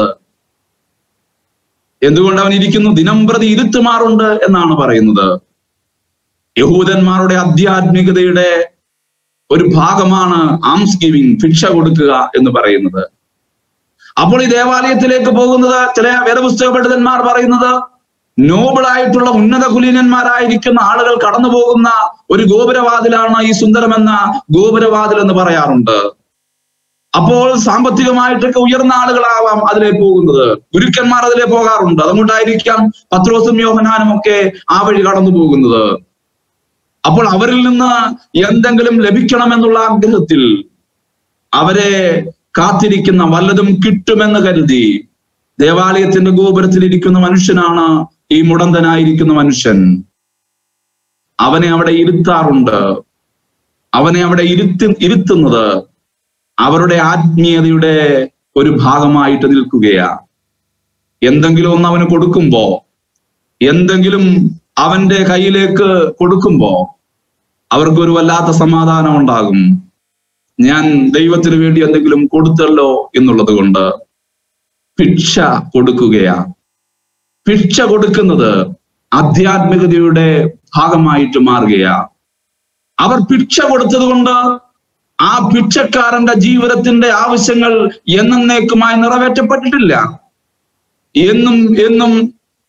S1: എന്തുകൊണ്ട് അവൻ ഇരിക്കുന്നു ദിനം പ്രതി ഇരുത്തുമാറുണ്ട് എന്നാണ് പറയുന്നത് യഹൂദന്മാരുടെ ആധ്യാത്മികതയുടെ ഒരു ഭാഗമാണ് ആംസ് ഗിവിങ് ഭിക്ഷ കൊടുക്കുക എന്ന് പറയുന്നത് അപ്പോൾ ഈ ദേവാലയത്തിലേക്ക് പോകുന്നത് ചില വേദപുസ്തക പണ്ഡിതന്മാർ പറയുന്നത് നോബിൾ ആയിട്ടുള്ള ഉന്നത കുലീനന്മാരായിരിക്കുന്ന ആളുകൾ കടന്നു പോകുന്ന ഒരു ഗോപുരവാതിലാണ് ഈ സുന്ദരമെന്ന ഗോപുരവാതിൽ എന്ന് പറയാറുണ്ട് അപ്പോൾ സാമ്പത്തികമായിട്ടൊക്കെ ഉയർന്ന ആളുകളാവാം അതിലെ പോകുന്നത് ഗുരുക്കന്മാർ അതിലെ പോകാറുണ്ട് അതുകൊണ്ടായിരിക്കാം പത്രോസും യോഹനാനും ഒക്കെ ആ വഴി കടന്നു പോകുന്നത് അപ്പോൾ അവരിൽ നിന്ന് എന്തെങ്കിലും ലഭിക്കണമെന്നുള്ള ആഗ്രഹത്തിൽ അവരെ കാത്തിരിക്കുന്ന വല്ലതും കിട്ടുമെന്ന് കരുതി ദേവാലയത്തിന്റെ ഗോപുരത്തിൽ ഇരിക്കുന്ന മനുഷ്യനാണ് ഈ മുടന്തനായിരിക്കുന്ന മനുഷ്യൻ അവനെ അവിടെ ഇരുത്താറുണ്ട് അവനെ അവിടെ ഇരുത്തി ഇരുത്തുന്നത് അവരുടെ ആത്മീയതയുടെ ഒരു ഭാഗമായിട്ട് നിൽക്കുകയാ എന്തെങ്കിലും ഒന്ന് അവന് കൊടുക്കുമ്പോ എന്തെങ്കിലും അവന്റെ കയ്യിലേക്ക് കൊടുക്കുമ്പോ അവർക്കൊരു വല്ലാത്ത സമാധാനം ഉണ്ടാകും ഞാൻ ദൈവത്തിന് വേണ്ടി എന്തെങ്കിലും കൊടുത്തല്ലോ എന്നുള്ളത് കൊണ്ട് ഭിക്ഷ കൊടുക്കുകയാ ഭിക്ഷ കൊടുക്കുന്നത് ആധ്യാത്മികതയുടെ ഭാഗമായിട്ട് മാറുകയാ അവർ ഭിക്ഷ കൊടുത്തത് കൊണ്ട് ആ ഭിക്ഷക്കാരന്റെ ജീവിതത്തിന്റെ ആവശ്യങ്ങൾ എന്നേക്കുമായി നിറവേറ്റപ്പെട്ടിട്ടില്ല എന്നും എന്നും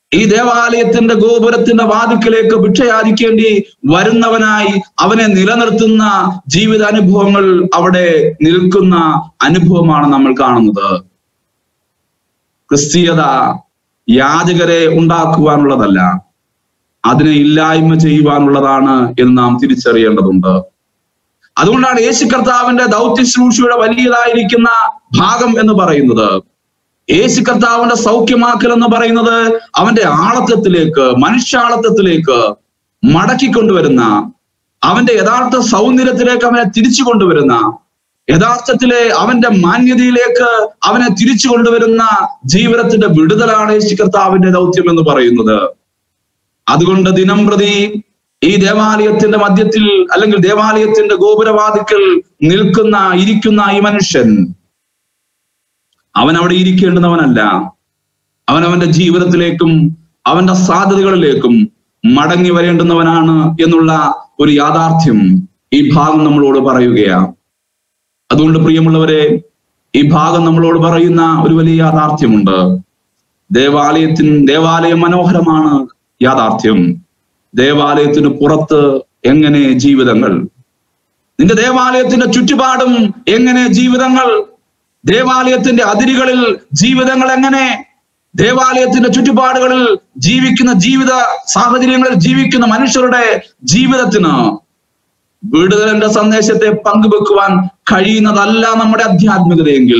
S1: ഈ ദേവാലയത്തിന്റെ ഗോപുരത്തിന്റെ വാതിക്കലേക്ക് ഭിക്ഷയാചിക്കേണ്ടി വരുന്നവനായി അവനെ നിലനിർത്തുന്ന ജീവിത അനുഭവങ്ങൾ അവിടെ നിൽക്കുന്ന അനുഭവമാണ് നമ്മൾ കാണുന്നത് ക്രിസ്തീയത യാചകരെ ഉണ്ടാക്കുവാനുള്ളതല്ല അതിനെ ഇല്ലായ്മ ചെയ്യുവാനുള്ളതാണ് എന്ന് നാം തിരിച്ചറിയേണ്ടതുണ്ട് അതുകൊണ്ടാണ് യേശു കർത്താവിന്റെ ദൗത്യ ശുശ്രൂഷയുടെ വലിയതായിരിക്കുന്ന ഭാഗം എന്ന് പറയുന്നത് യേശു കർത്താവിന്റെ സൗഖ്യമാക്കൽ എന്ന് പറയുന്നത് അവന്റെ ആളത്വത്തിലേക്ക് മനുഷ്യാളത്വത്തിലേക്ക് മടക്കിക്കൊണ്ടുവരുന്ന അവന്റെ യഥാർത്ഥ സൗന്ദര്യത്തിലേക്ക് അവനെ തിരിച്ചു കൊണ്ടുവരുന്ന യഥാർത്ഥത്തിലെ അവന്റെ മാന്യതയിലേക്ക് അവനെ തിരിച്ചു കൊണ്ടുവരുന്ന ജീവിതത്തിന്റെ വിടുതലാണ് യേശു കർത്താവിന്റെ ദൗത്യം എന്ന് പറയുന്നത് അതുകൊണ്ട് ദിനം പ്രതി ഈ ദേവാലയത്തിന്റെ മധ്യത്തിൽ അല്ലെങ്കിൽ ദേവാലയത്തിന്റെ ഗോപുരവാതിക്കൽ നിൽക്കുന്ന ഇരിക്കുന്ന ഈ മനുഷ്യൻ അവൻ അവിടെ ഇരിക്കേണ്ടുന്നവനല്ല അവൻ അവന്റെ ജീവിതത്തിലേക്കും അവന്റെ സാധ്യതകളിലേക്കും മടങ്ങി വരേണ്ടുന്നവനാണ് എന്നുള്ള ഒരു യാഥാർത്ഥ്യം ഈ ഭാഗം നമ്മളോട് പറയുകയാണ് അതുകൊണ്ട് പ്രിയമുള്ളവരെ ഈ ഭാഗം നമ്മളോട് പറയുന്ന ഒരു വലിയ യാഥാർത്ഥ്യമുണ്ട് ദേവാലയത്തിന് ദേവാലയം മനോഹരമാണ് യാഥാർത്ഥ്യം ദേവാലയത്തിന് പുറത്ത് എങ്ങനെ ജീവിതങ്ങൾ നിന്റെ ദേവാലയത്തിന്റെ ചുറ്റുപാടും എങ്ങനെ ജീവിതങ്ങൾ ദേവാലയത്തിന്റെ അതിരുകളിൽ ജീവിതങ്ങൾ എങ്ങനെ ദേവാലയത്തിന്റെ ചുറ്റുപാടുകളിൽ ജീവിക്കുന്ന ജീവിത സാഹചര്യങ്ങളിൽ ജീവിക്കുന്ന മനുഷ്യരുടെ ജീവിതത്തിന് വിടുതലിന്റെ സന്ദേശത്തെ പങ്കുവെക്കുവാൻ കഴിയുന്നതല്ല നമ്മുടെ ആധ്യാത്മികതയെങ്കിൽ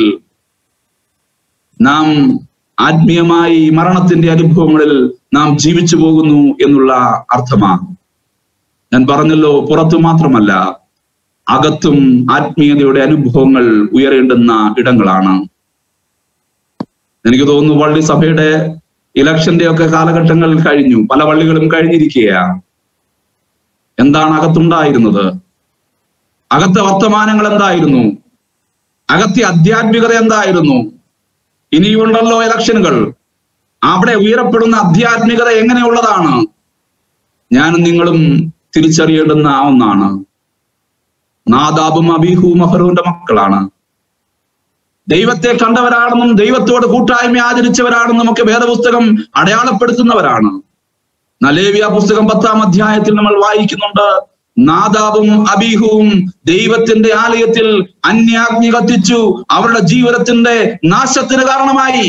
S1: നാം ആത്മീയമായി മരണത്തിന്റെ അനുഭവങ്ങളിൽ നാം ജീവിച്ചു പോകുന്നു എന്നുള്ള അർത്ഥമാണ് ഞാൻ പറഞ്ഞല്ലോ പുറത്തു മാത്രമല്ല അകത്തും ആത്മീയതയുടെ അനുഭവങ്ങൾ ഉയരേണ്ടുന്ന ഇടങ്ങളാണ് എനിക്ക് തോന്നുന്നു പള്ളി സഭയുടെ ഇലക്ഷന്റെ ഒക്കെ കാലഘട്ടങ്ങൾ കഴിഞ്ഞു പല പള്ളികളും കഴിഞ്ഞിരിക്കുകയാണ് എന്താണ് അകത്തുണ്ടായിരുന്നത് അകത്തെ വർത്തമാനങ്ങൾ എന്തായിരുന്നു അകത്തെ ആധ്യാത്മികത എന്തായിരുന്നു ഇനിയുണ്ടല്ലോ ഇലക്ഷനുകൾ അവിടെ ഉയരപ്പെടുന്ന ആധ്യാത്മികത എങ്ങനെയുള്ളതാണ് ഞാനും നിങ്ങളും തിരിച്ചറിയേണ്ടുന്ന ഒന്നാണ് നാദാബും അബീഹുവും അഹറുവിന്റെ മക്കളാണ് ദൈവത്തെ കണ്ടവരാണെന്നും ദൈവത്തോട് കൂട്ടായ്മ ആചരിച്ചവരാണെന്നും ഒക്കെ വേദപുസ്തകം അടയാളപ്പെടുത്തുന്നവരാണ് നലേവിയ പുസ്തകം പത്താം അധ്യായത്തിൽ നമ്മൾ വായിക്കുന്നുണ്ട് നാദാബും അബീഹുവും ദൈവത്തിന്റെ ആലയത്തിൽ അന്യാഗ്നി കത്തിച്ചു അവരുടെ ജീവിതത്തിന്റെ നാശത്തിന് കാരണമായി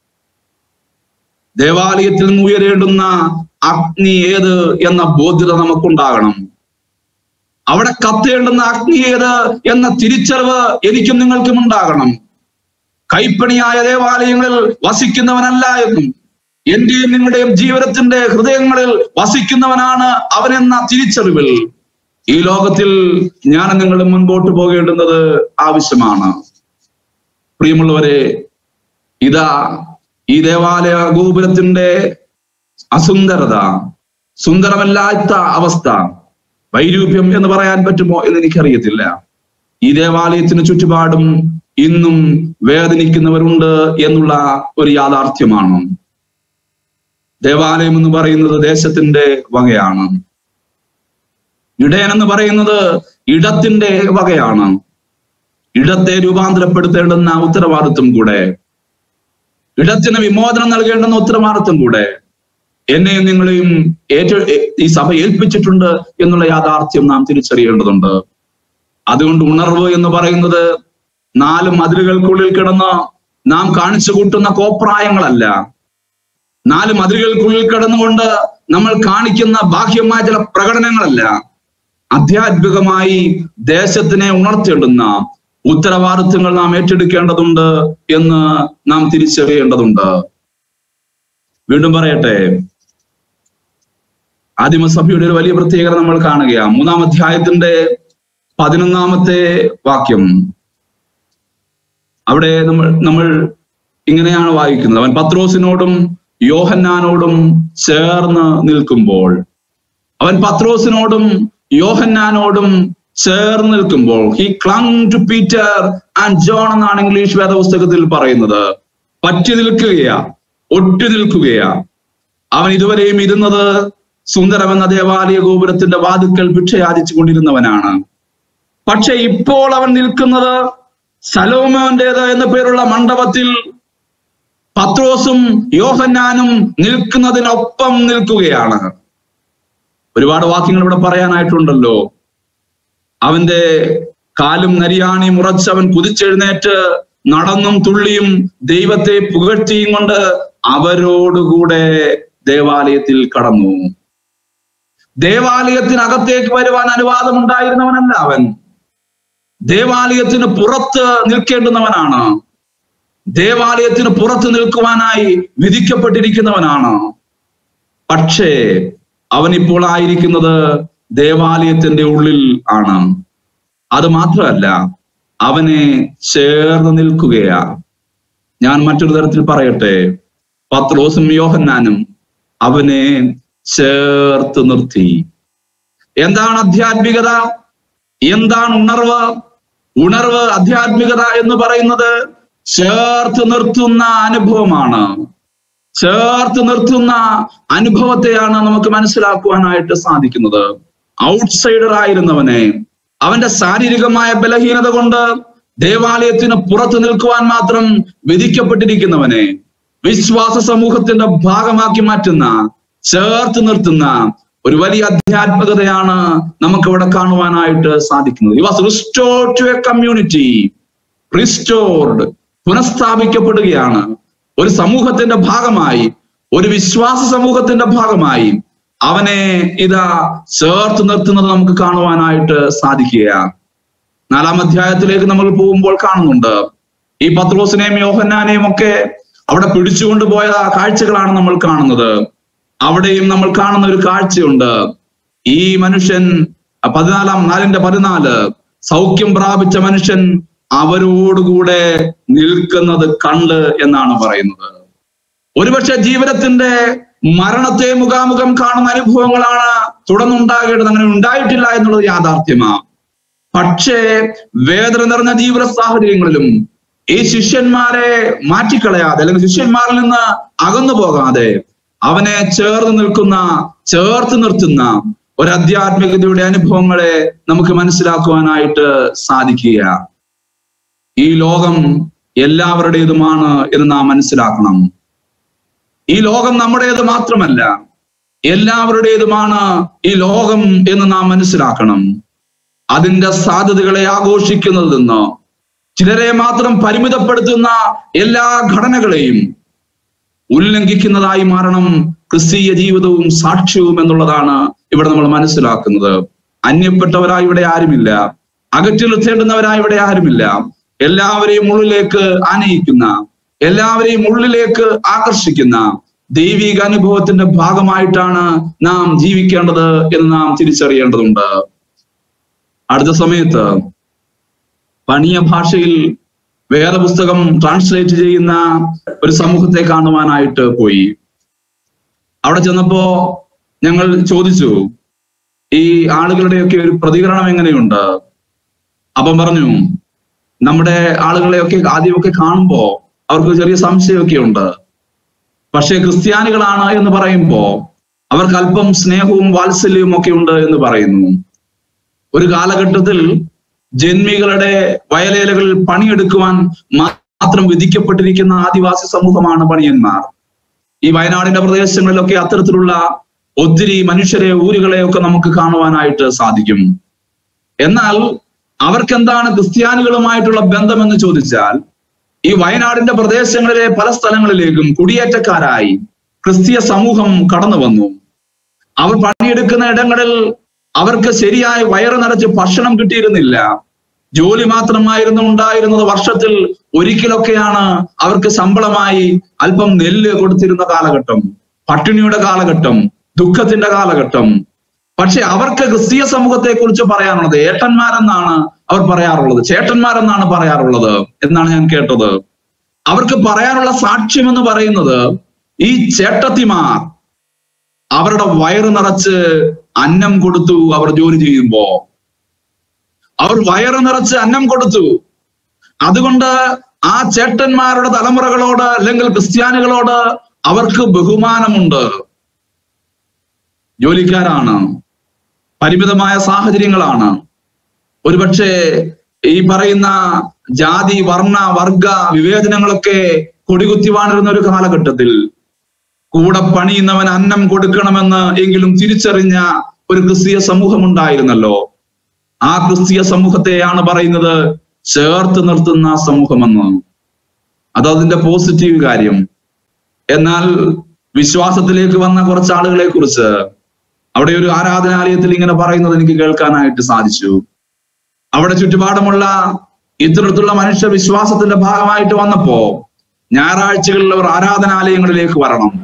S1: ദേവാലയത്തിൽ നിന്ന് ഉയരേണ്ടുന്ന അഗ്നി ഏത് എന്ന ബോധ്യത നമുക്കുണ്ടാകണം അവിടെ കത്തേണ്ടുന്ന അഗ്നി ഏത് എന്ന തിരിച്ചറിവ് എനിക്കും നിങ്ങൾക്കും ഉണ്ടാകണം കൈപ്പണിയായ ദേവാലയങ്ങളിൽ വസിക്കുന്നവനല്ല എന്നും എന്റെയും നിങ്ങളുടെയും ജീവിതത്തിന്റെ ഹൃദയങ്ങളിൽ വസിക്കുന്നവനാണ് അവനെന്ന തിരിച്ചറിവിൽ ഈ ലോകത്തിൽ ഞാൻ നിങ്ങൾ മുൻപോട്ട് പോകേണ്ടുന്നത് ആവശ്യമാണ് പ്രിയമുള്ളവരെ ഇതാ ഈ ദേവാലയ ഗോപുരത്തിന്റെ അസുന്ദരത സുന്ദരമല്ലാത്ത അവസ്ഥ വൈരൂപ്യം എന്ന് പറയാൻ പറ്റുമോ എന്ന് എനിക്കറിയത്തില്ല ഈ ദേവാലയത്തിന് ചുറ്റുപാടും ഇന്നും വേദനിക്കുന്നവരുണ്ട് എന്നുള്ള ഒരു യാഥാർത്ഥ്യമാണ് ദേവാലയം എന്ന് പറയുന്നത് ദേശത്തിന്റെ വകയാണ് ഇടയൻ എന്ന് പറയുന്നത് ഇടത്തിന്റെ വകയാണ് ഇടത്തെ രൂപാന്തരപ്പെടുത്തേണ്ടുന്ന ഉത്തരവാദിത്വം കൂടെ ഇടത്തിന് വിമോചനം നൽകേണ്ടുന്ന ഉത്തരവാദിത്വം കൂടെ എന്നെയും നിങ്ങളെയും ഏറ്റ ഈ സഭ ഏൽപ്പിച്ചിട്ടുണ്ട് എന്നുള്ള യാഥാർത്ഥ്യം നാം തിരിച്ചറിയേണ്ടതുണ്ട് അതുകൊണ്ട് ഉണർവ് എന്ന് പറയുന്നത് നാല് മതിലുകൾക്കുള്ളിൽ കിടന്ന് നാം കാണിച്ചു കൂട്ടുന്ന കോപ്രായങ്ങളല്ല നാല് മതിലുകൾക്കുള്ളിൽ കിടന്നുകൊണ്ട് നമ്മൾ കാണിക്കുന്ന ബാഹ്യമായ ചില പ്രകടനങ്ങളല്ല ആധ്യാത്മികമായി ദേശത്തിനെ ഉണർത്തേണ്ടുന്ന ഉത്തരവാദിത്വങ്ങൾ നാം ഏറ്റെടുക്കേണ്ടതുണ്ട് എന്ന് നാം തിരിച്ചറിയേണ്ടതുണ്ട് വീണ്ടും പറയട്ടെ ആദിമസഭയുടെ ഒരു വലിയ പ്രത്യേകത നമ്മൾ കാണുകയാണ് മൂന്നാം അധ്യായത്തിന്റെ പതിനൊന്നാമത്തെ വാക്യം അവിടെ നമ്മൾ നമ്മൾ ഇങ്ങനെയാണ് വായിക്കുന്നത് അവൻ പത്രോസിനോടും യോഹന്നാനോടും ചേർന്ന് നിൽക്കുമ്പോൾ അവൻ പത്രോസിനോടും യോഹന്നാനോടും ചേർന്ന് നിൽക്കുമ്പോൾ he clung to Peter and John എന്നാണ് ഇംഗ്ലീഷ് വേദപുസ്തകത്തിൽ പറയുന്നത് പറ്റി നിൽക്കുകയാ ഒറ്റു നിൽക്കുകയാ അവൻ ഇതുവരെയും ഇരുന്നത് സുന്ദരമെന്ന ദേവാലയ ഗോപുരത്തിന്റെ വാതുക്കൽ ഭിക്ഷയാചിച്ചു കൊണ്ടിരുന്നവനാണ് പക്ഷെ ഇപ്പോൾ അവൻ നിൽക്കുന്നത് സലോമോന്റേത് എന്ന പേരുള്ള മണ്ഡപത്തിൽ പത്രോസും യോഹന്നാനും നിൽക്കുന്നതിനൊപ്പം നിൽക്കുകയാണ് ഒരുപാട് വാക്യങ്ങൾ ഇവിടെ പറയാനായിട്ടുണ്ടല്ലോ അവന്റെ കാലും നരിയാണിയും ഉറച്ചവൻ കുതിച്ചെഴുന്നേറ്റ് നടന്നും തുള്ളിയും ദൈവത്തെ പുകഴ്ത്തിയും കൊണ്ട് അവരോടുകൂടെ ദേവാലയത്തിൽ കടന്നു ദേവാലയത്തിനകത്തേക്ക് വരുവാൻ അനുവാദം ഉണ്ടായിരുന്നവനല്ല അവൻ ദേവാലയത്തിന് പുറത്ത് നിൽക്കേണ്ടുന്നവനാണ് ദേവാലയത്തിന് പുറത്ത് നിൽക്കുവാനായി വിധിക്കപ്പെട്ടിരിക്കുന്നവനാണ് പക്ഷേ അവൻ ഇപ്പോൾ ആയിരിക്കുന്നത് ദേവാലയത്തിന്റെ ഉള്ളിൽ ആണ് അത് മാത്രമല്ല അവനെ ചേർന്ന് നിൽക്കുകയാ ഞാൻ മറ്റൊരു തരത്തിൽ പറയട്ടെ പത്രോസും യോഹന്നാനും അവനെ ചേർത്ത് നിർത്തി എന്താണ് ആധ്യാത്മികത എന്താണ് ഉണർവ് ഉണർവ് ആധ്യാത്മികത എന്ന് പറയുന്നത് ചേർത്ത് നിർത്തുന്ന അനുഭവമാണ് ചേർത്ത് നിർത്തുന്ന അനുഭവത്തെയാണ് നമുക്ക് മനസ്സിലാക്കുവാനായിട്ട് സാധിക്കുന്നത് ഔട്ട്സൈഡർ ആയിരുന്നവനെ അവന്റെ ശാരീരികമായ ബലഹീനത കൊണ്ട് ദേവാലയത്തിന് പുറത്തു നിൽക്കുവാൻ മാത്രം വിധിക്കപ്പെട്ടിരിക്കുന്നവനെ വിശ്വാസ സമൂഹത്തിന്റെ ഭാഗമാക്കി മാറ്റുന്ന ചേർത്ത് നിർത്തുന്ന ഒരു വലിയ ആധ്യാത്മികതയാണ് നമുക്ക് ഇവിടെ കാണുവാനായിട്ട് സാധിക്കുന്നത് you was restored to a community restored പുനഃസ്ഥാപിക്കപ്പെടുകയാണ് ഒരു സമൂഹത്തിന്റെ ഭാഗമായി ഒരു വിശ്വാസ സമൂഹത്തിന്റെ ഭാഗമായി അവനെ ഇതാ ചേർത്ത് നിർത്തുന്നത് നമുക്ക് കാണുവാനായിട്ട് സാധിക്കുകയാണ് നാലാം അധ്യായത്തിലേക്ക് നമ്മൾ പോകുമ്പോൾ കാണുന്നുണ്ട് ഈ പത്രോസിനെയും യോഹന്നാനെയും ഒക്കെ അവിടെ പിടിച്ചുകൊണ്ട് പോയ കാഴ്ചകളാണ് നമ്മൾ കാണുന്നത് അവിടെയും നമ്മൾ കാണുന്ന ഒരു കാഴ്ചയുണ്ട് ഈ മനുഷ്യൻ പതിനാലാം നാലിന്റെ പതിനാല് സൗഖ്യം പ്രാപിച്ച മനുഷ്യൻ അവരോടുകൂടെ നിൽക്കുന്നത് കണ്ട് എന്നാണ് പറയുന്നത് ഒരുപക്ഷെ ജീവിതത്തിന്റെ മരണത്തെ മുഖാമുഖം കാണുന്ന അനുഭവങ്ങളാണ് തുടർന്നുണ്ടാകേണ്ടത് അങ്ങനെ ഉണ്ടായിട്ടില്ല എന്നുള്ളത് യാഥാർത്ഥ്യമാണ് പക്ഷേ വേദന നിറഞ്ഞ ജീവിത സാഹചര്യങ്ങളിലും ഈ ശിഷ്യന്മാരെ മാറ്റിക്കളയാതെ അല്ലെങ്കിൽ ശിഷ്യന്മാരിൽ നിന്ന് അകന്നു പോകാതെ അവനെ ചേർന്ന് നിൽക്കുന്ന ചേർത്ത് നിർത്തുന്ന ഒരു ആധ്യാത്മികതയുടെ അനുഭവങ്ങളെ നമുക്ക് മനസ്സിലാക്കുവാനായിട്ട് സാധിക്കുക ഈ ലോകം എല്ലാവരുടേതുമാണ് എന്ന് നാം മനസ്സിലാക്കണം ഈ ലോകം നമ്മുടേത് മാത്രമല്ല എല്ലാവരുടേതുമാണ് ഈ ലോകം എന്ന് നാം മനസ്സിലാക്കണം അതിന്റെ സാധ്യതകളെ ആഘോഷിക്കുന്നതിൽ നിന്ന് ചിലരെ മാത്രം പരിമിതപ്പെടുത്തുന്ന എല്ലാ ഘടനകളെയും ഉല്ലംഘിക്കുന്നതായി മാറണം ക്രിസ്തീയ ജീവിതവും സാക്ഷ്യവും എന്നുള്ളതാണ് ഇവിടെ നമ്മൾ മനസ്സിലാക്കുന്നത് അന്യപ്പെട്ടവരായി ഇവിടെ ആരുമില്ല അകറ്റി നിർത്തേണ്ടുന്നവരായി ഇവിടെ ആരുമില്ല എല്ലാവരെയും ഉള്ളിലേക്ക് ആനയിക്കുന്ന എല്ലാവരെയും ഉള്ളിലേക്ക് ആകർഷിക്കുന്ന ദൈവിക അനുഭവത്തിന്റെ ഭാഗമായിട്ടാണ് നാം ജീവിക്കേണ്ടത് എന്ന് നാം തിരിച്ചറിയേണ്ടതുണ്ട് അടുത്ത സമയത്ത് പണിയ ഭാഷയിൽ വേദപുസ്തകം ട്രാൻസ്ലേറ്റ് ചെയ്യുന്ന ഒരു സമൂഹത്തെ കാണുവാനായിട്ട് പോയി അവിടെ ചെന്നപ്പോ ഞങ്ങൾ ചോദിച്ചു ഈ ആളുകളുടെയൊക്കെ ഒരു പ്രതികരണം എങ്ങനെയുണ്ട് അപ്പം പറഞ്ഞു നമ്മുടെ ആളുകളെയൊക്കെ ആദ്യമൊക്കെ കാണുമ്പോ അവർക്ക് ചെറിയ സംശയമൊക്കെ ഉണ്ട് പക്ഷെ ക്രിസ്ത്യാനികളാണ് എന്ന് പറയുമ്പോ അവർക്ക് അല്പം സ്നേഹവും വാത്സല്യവും ഒക്കെ ഉണ്ട് എന്ന് പറയുന്നു ഒരു കാലഘട്ടത്തിൽ ജന്മികളുടെ വയലേലകളിൽ പണിയെടുക്കുവാൻ മാത്രം വിധിക്കപ്പെട്ടിരിക്കുന്ന ആദിവാസി സമൂഹമാണ് പണിയന്മാർ ഈ വയനാടിന്റെ പ്രദേശങ്ങളിലൊക്കെ അത്തരത്തിലുള്ള ഒത്തിരി മനുഷ്യരെ ഊരുകളെ ഒക്കെ നമുക്ക് കാണുവാനായിട്ട് സാധിക്കും എന്നാൽ അവർക്കെന്താണ് ക്രിസ്ത്യാനികളുമായിട്ടുള്ള ബന്ധമെന്ന് ചോദിച്ചാൽ ഈ വയനാടിന്റെ പ്രദേശങ്ങളിലെ പല സ്ഥലങ്ങളിലേക്കും കുടിയേറ്റക്കാരായി ക്രിസ്തീയ സമൂഹം കടന്നു വന്നു അവർ പണിയെടുക്കുന്ന ഇടങ്ങളിൽ അവർക്ക് ശരിയായി വയറ് നിറച്ച് ഭക്ഷണം കിട്ടിയിരുന്നില്ല ജോലി മാത്രമായിരുന്നു ഉണ്ടായിരുന്നത് വർഷത്തിൽ ഒരിക്കലൊക്കെയാണ് അവർക്ക് ശമ്പളമായി അല്പം നെല്ല് കൊടുത്തിരുന്ന കാലഘട്ടം പട്ടിണിയുടെ കാലഘട്ടം ദുഃഖത്തിന്റെ കാലഘട്ടം പക്ഷെ അവർക്ക് ക്രിസ്തീയ സമൂഹത്തെ കുറിച്ച് പറയാനുള്ളത് ഏട്ടന്മാരെന്നാണ് അവർ പറയാറുള്ളത് ചേട്ടന്മാരെന്നാണ് പറയാറുള്ളത് എന്നാണ് ഞാൻ കേട്ടത് അവർക്ക് പറയാനുള്ള സാക്ഷ്യം എന്ന് പറയുന്നത് ഈ ചേട്ടത്തിമാർ അവരുടെ വയറ് നിറച്ച് അന്നം കൊടുത്തു അവർ ജോലി ചെയ്യുമ്പോ അവർ വയറ് നിറച്ച് അന്നം കൊടുത്തു അതുകൊണ്ട് ആ ചേട്ടന്മാരുടെ തലമുറകളോട് അല്ലെങ്കിൽ ക്രിസ്ത്യാനികളോട് അവർക്ക് ബഹുമാനമുണ്ട് ജോലിക്കാരാണ് പരിമിതമായ സാഹചര്യങ്ങളാണ് ഒരുപക്ഷെ ഈ പറയുന്ന ജാതി വർണ്ണ വർഗ വിവേചനങ്ങളൊക്കെ കൊടികുത്തി വാണിരുന്ന ഒരു കാലഘട്ടത്തിൽ കൂടെ പണിയുന്നവൻ അന്നം കൊടുക്കണമെന്ന് എങ്കിലും തിരിച്ചറിഞ്ഞ ഒരു ക്രിസ്തീയ സമൂഹം ഉണ്ടായിരുന്നല്ലോ ആ ക്രിസ്തീയ സമൂഹത്തെയാണ് പറയുന്നത് ചേർത്ത് നിർത്തുന്ന സമൂഹമെന്ന് അത് അതിന്റെ പോസിറ്റീവ് കാര്യം എന്നാൽ വിശ്വാസത്തിലേക്ക് വന്ന കുറച്ച് ആളുകളെ കുറിച്ച് അവിടെ ഒരു ആരാധനാലയത്തിൽ ഇങ്ങനെ പറയുന്നത് എനിക്ക് കേൾക്കാനായിട്ട് സാധിച്ചു അവിടെ ചുറ്റുപാടുമുള്ള ഇത്തരത്തിലുള്ള മനുഷ്യ വിശ്വാസത്തിന്റെ ഭാഗമായിട്ട് വന്നപ്പോ ഞായറാഴ്ചകളിൽ അവർ ആരാധനാലയങ്ങളിലേക്ക് വരണം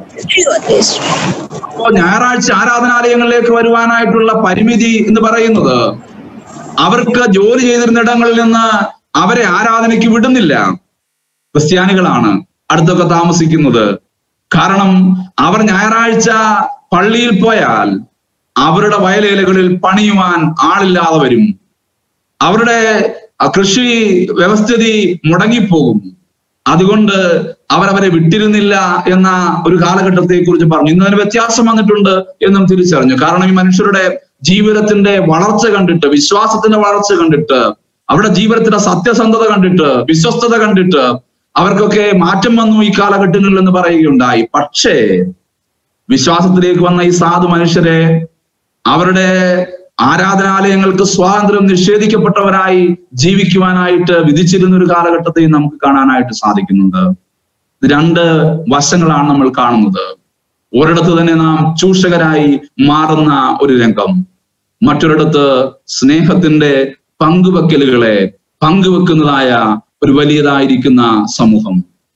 S1: അപ്പോ ഞായറാഴ്ച ആരാധനാലയങ്ങളിലേക്ക് വരുവാനായിട്ടുള്ള പരിമിതി എന്ന് പറയുന്നത് അവർക്ക് ജോലി ചെയ്തിരുന്നിടങ്ങളിൽ നിന്ന് അവരെ ആരാധനയ്ക്ക് വിടുന്നില്ല ക്രിസ്ത്യാനികളാണ് അടുത്തൊക്കെ താമസിക്കുന്നത് കാരണം അവർ ഞായറാഴ്ച പള്ളിയിൽ പോയാൽ അവരുടെ വയലേലകളിൽ പണിയുവാൻ ആളില്ലാതെ വരും അവരുടെ കൃഷി വ്യവസ്ഥിതി മുടങ്ങിപ്പോകും അതുകൊണ്ട് അവരവരെ വിട്ടിരുന്നില്ല എന്ന ഒരു കാലഘട്ടത്തെ കുറിച്ച് പറഞ്ഞു ഇന്ന് അതിന് വ്യത്യാസം വന്നിട്ടുണ്ട് എന്നും തിരിച്ചറിഞ്ഞു കാരണം ഈ മനുഷ്യരുടെ ജീവിതത്തിന്റെ വളർച്ച കണ്ടിട്ട് വിശ്വാസത്തിന്റെ വളർച്ച കണ്ടിട്ട് അവരുടെ ജീവിതത്തിന്റെ സത്യസന്ധത കണ്ടിട്ട് വിശ്വസ്തത കണ്ടിട്ട് അവർക്കൊക്കെ മാറ്റം വന്നു ഈ കാലഘട്ടങ്ങളിൽ എന്ന് പറയുകയുണ്ടായി പക്ഷേ വിശ്വാസത്തിലേക്ക് വന്ന ഈ സാധു മനുഷ്യരെ അവരുടെ ആരാധനാലയങ്ങൾക്ക് സ്വാതന്ത്ര്യം നിഷേധിക്കപ്പെട്ടവരായി ജീവിക്കുവാനായിട്ട് വിധിച്ചിരുന്ന ഒരു കാലഘട്ടത്തെയും നമുക്ക് കാണാനായിട്ട് സാധിക്കുന്നുണ്ട് ഇത് രണ്ട് വശങ്ങളാണ് നമ്മൾ കാണുന്നത് ഒരിടത്ത് തന്നെ നാം ചൂഷകരായി മാറുന്ന ഒരു രംഗം മറ്റൊരിടത്ത് സ്നേഹത്തിന്റെ പങ്കുവെക്കലുകളെ പങ്കുവെക്കുന്നതായ ഒരു വലിയതായിരിക്കുന്ന സമൂഹം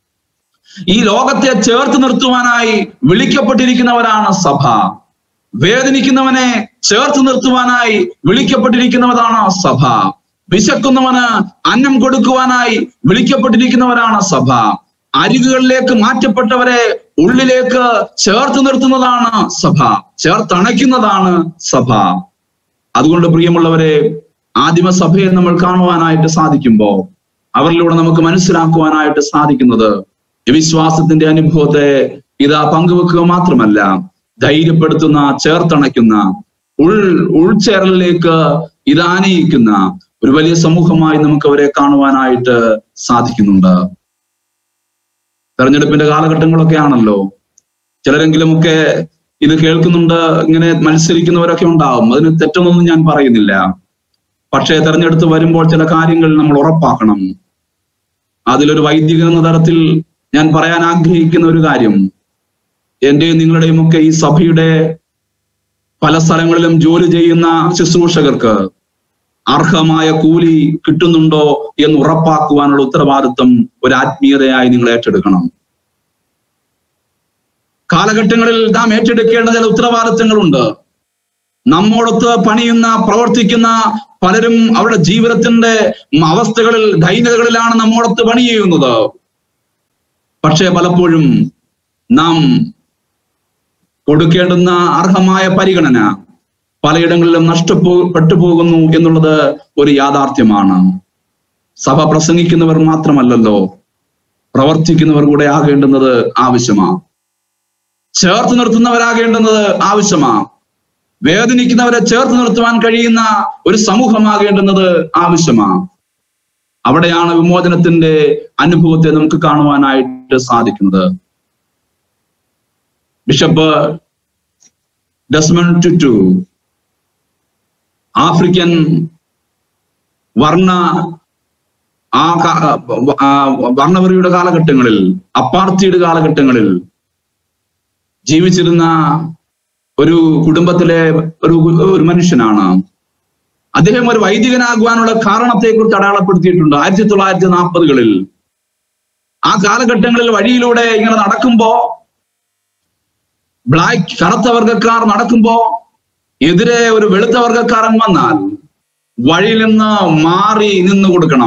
S1: ഈ ലോകത്തെ ചേർത്ത് നിർത്തുവാനായി വിളിക്കപ്പെട്ടിരിക്കുന്നവരാണ് സഭ വേദനിക്കുന്നവനെ ചേർത്ത് നിർത്തുവാനായി വിളിക്കപ്പെട്ടിരിക്കുന്നവരാണ് സഭ വിശക്കുന്നവന് അന്നം കൊടുക്കുവാനായി വിളിക്കപ്പെട്ടിരിക്കുന്നവരാണ് സഭ അരികുകളിലേക്ക് മാറ്റപ്പെട്ടവരെ ഉള്ളിലേക്ക് ചേർത്ത് നിർത്തുന്നതാണ് സഭ ചേർത്തണയ്ക്കുന്നതാണ് സഭ അതുകൊണ്ട് പ്രിയമുള്ളവരെ ആദിമസഭയെ നമ്മൾ കാണുവാനായിട്ട് സാധിക്കുമ്പോ അവരിലൂടെ നമുക്ക് മനസ്സിലാക്കുവാനായിട്ട് സാധിക്കുന്നത് വിശ്വാസത്തിന്റെ അനുഭവത്തെ ഇതാ പങ്കുവെക്കുക മാത്രമല്ല ധൈര്യപ്പെടുത്തുന്ന ചേർത്തണയ്ക്കുന്ന ഉൾ ഉൾച്ചേരലിലേക്ക് ഇതാനയിക്കുന്ന ഒരു വലിയ സമൂഹമായി നമുക്ക് അവരെ കാണുവാനായിട്ട് സാധിക്കുന്നുണ്ട് തെരഞ്ഞെടുപ്പിന്റെ കാലഘട്ടങ്ങളൊക്കെ ആണല്ലോ ചിലരെങ്കിലുമൊക്കെ ഇത് കേൾക്കുന്നുണ്ട് ഇങ്ങനെ മത്സരിക്കുന്നവരൊക്കെ ഉണ്ടാവും അതിന് തെറ്റൊന്നും ഞാൻ പറയുന്നില്ല പക്ഷേ തെരഞ്ഞെടുത്ത് വരുമ്പോൾ ചില കാര്യങ്ങൾ നമ്മൾ ഉറപ്പാക്കണം അതിലൊരു വൈദികൻ എന്ന തരത്തിൽ ഞാൻ പറയാൻ ആഗ്രഹിക്കുന്ന ഒരു കാര്യം എന്റെയും നിങ്ങളുടെയും ഒക്കെ ഈ സഭയുടെ പല സ്ഥലങ്ങളിലും ജോലി ചെയ്യുന്ന ശുശ്രൂഷകർക്ക് അർഹമായ കൂലി കിട്ടുന്നുണ്ടോ എന്ന് ഉറപ്പാക്കുവാനുള്ള ഉത്തരവാദിത്വം ഒരു ആത്മീയതയായി നിങ്ങൾ ഏറ്റെടുക്കണം കാലഘട്ടങ്ങളിൽ നാം ഏറ്റെടുക്കേണ്ട ചില ഉത്തരവാദിത്തങ്ങളുണ്ട് നമ്മോടൊത്ത് പണിയുന്ന പ്രവർത്തിക്കുന്ന പലരും അവരുടെ ജീവിതത്തിന്റെ അവസ്ഥകളിൽ ദൈന്യതകളിലാണ് നമ്മോടൊത്ത് പണി ചെയ്യുന്നത് പക്ഷേ പലപ്പോഴും നാം കൊടുക്കേണ്ടുന്ന അർഹമായ പരിഗണന പലയിടങ്ങളിലും നഷ്ടപ്പെട്ടു പോകുന്നു എന്നുള്ളത് ഒരു യാഥാർത്ഥ്യമാണ് സഭ പ്രസംഗിക്കുന്നവർ മാത്രമല്ലല്ലോ പ്രവർത്തിക്കുന്നവർ കൂടെ ആകേണ്ടുന്നത് ആവശ്യമാണ് ചേർത്ത് നിർത്തുന്നവരാകേണ്ടുന്നത് ആവശ്യമാണ് വേദനിക്കുന്നവരെ ചേർത്ത് നിർത്തുവാൻ കഴിയുന്ന ഒരു സമൂഹമാകേണ്ടുന്നത് ആവശ്യമാണ് അവിടെയാണ് വിമോചനത്തിന്റെ അനുഭവത്തെ നമുക്ക് കാണുവാനായിട്ട് സാധിക്കുന്നത് ബിഷപ്പ് ഡെസ്മൺ ടുറ്റു ആഫ്രിക്കൻ വർണ്ണ ആ വർണ്ണവറിയുടെ കാലഘട്ടങ്ങളിൽ അപ്പാർത്തിയുടെ കാലഘട്ടങ്ങളിൽ ജീവിച്ചിരുന്ന ഒരു കുടുംബത്തിലെ ഒരു ഒരു മനുഷ്യനാണ് അദ്ദേഹം ഒരു വൈദികനാകുവാനുള്ള കാരണത്തെ കുറിച്ച് അടയാളപ്പെടുത്തിയിട്ടുണ്ട് ആയിരത്തി തൊള്ളായിരത്തി നാൽപ്പതുകളിൽ ആ കാലഘട്ടങ്ങളിൽ വഴിയിലൂടെ ഇങ്ങനെ നടക്കുമ്പോ ബ്ലാക്ക് കറുത്ത വർഗക്കാർ നടക്കുമ്പോ എതിരെ ഒരു വെളുത്ത വർഗക്കാരൻ വന്നാൽ വഴിയിൽ നിന്ന് മാറി നിന്ന് കൊടുക്കണം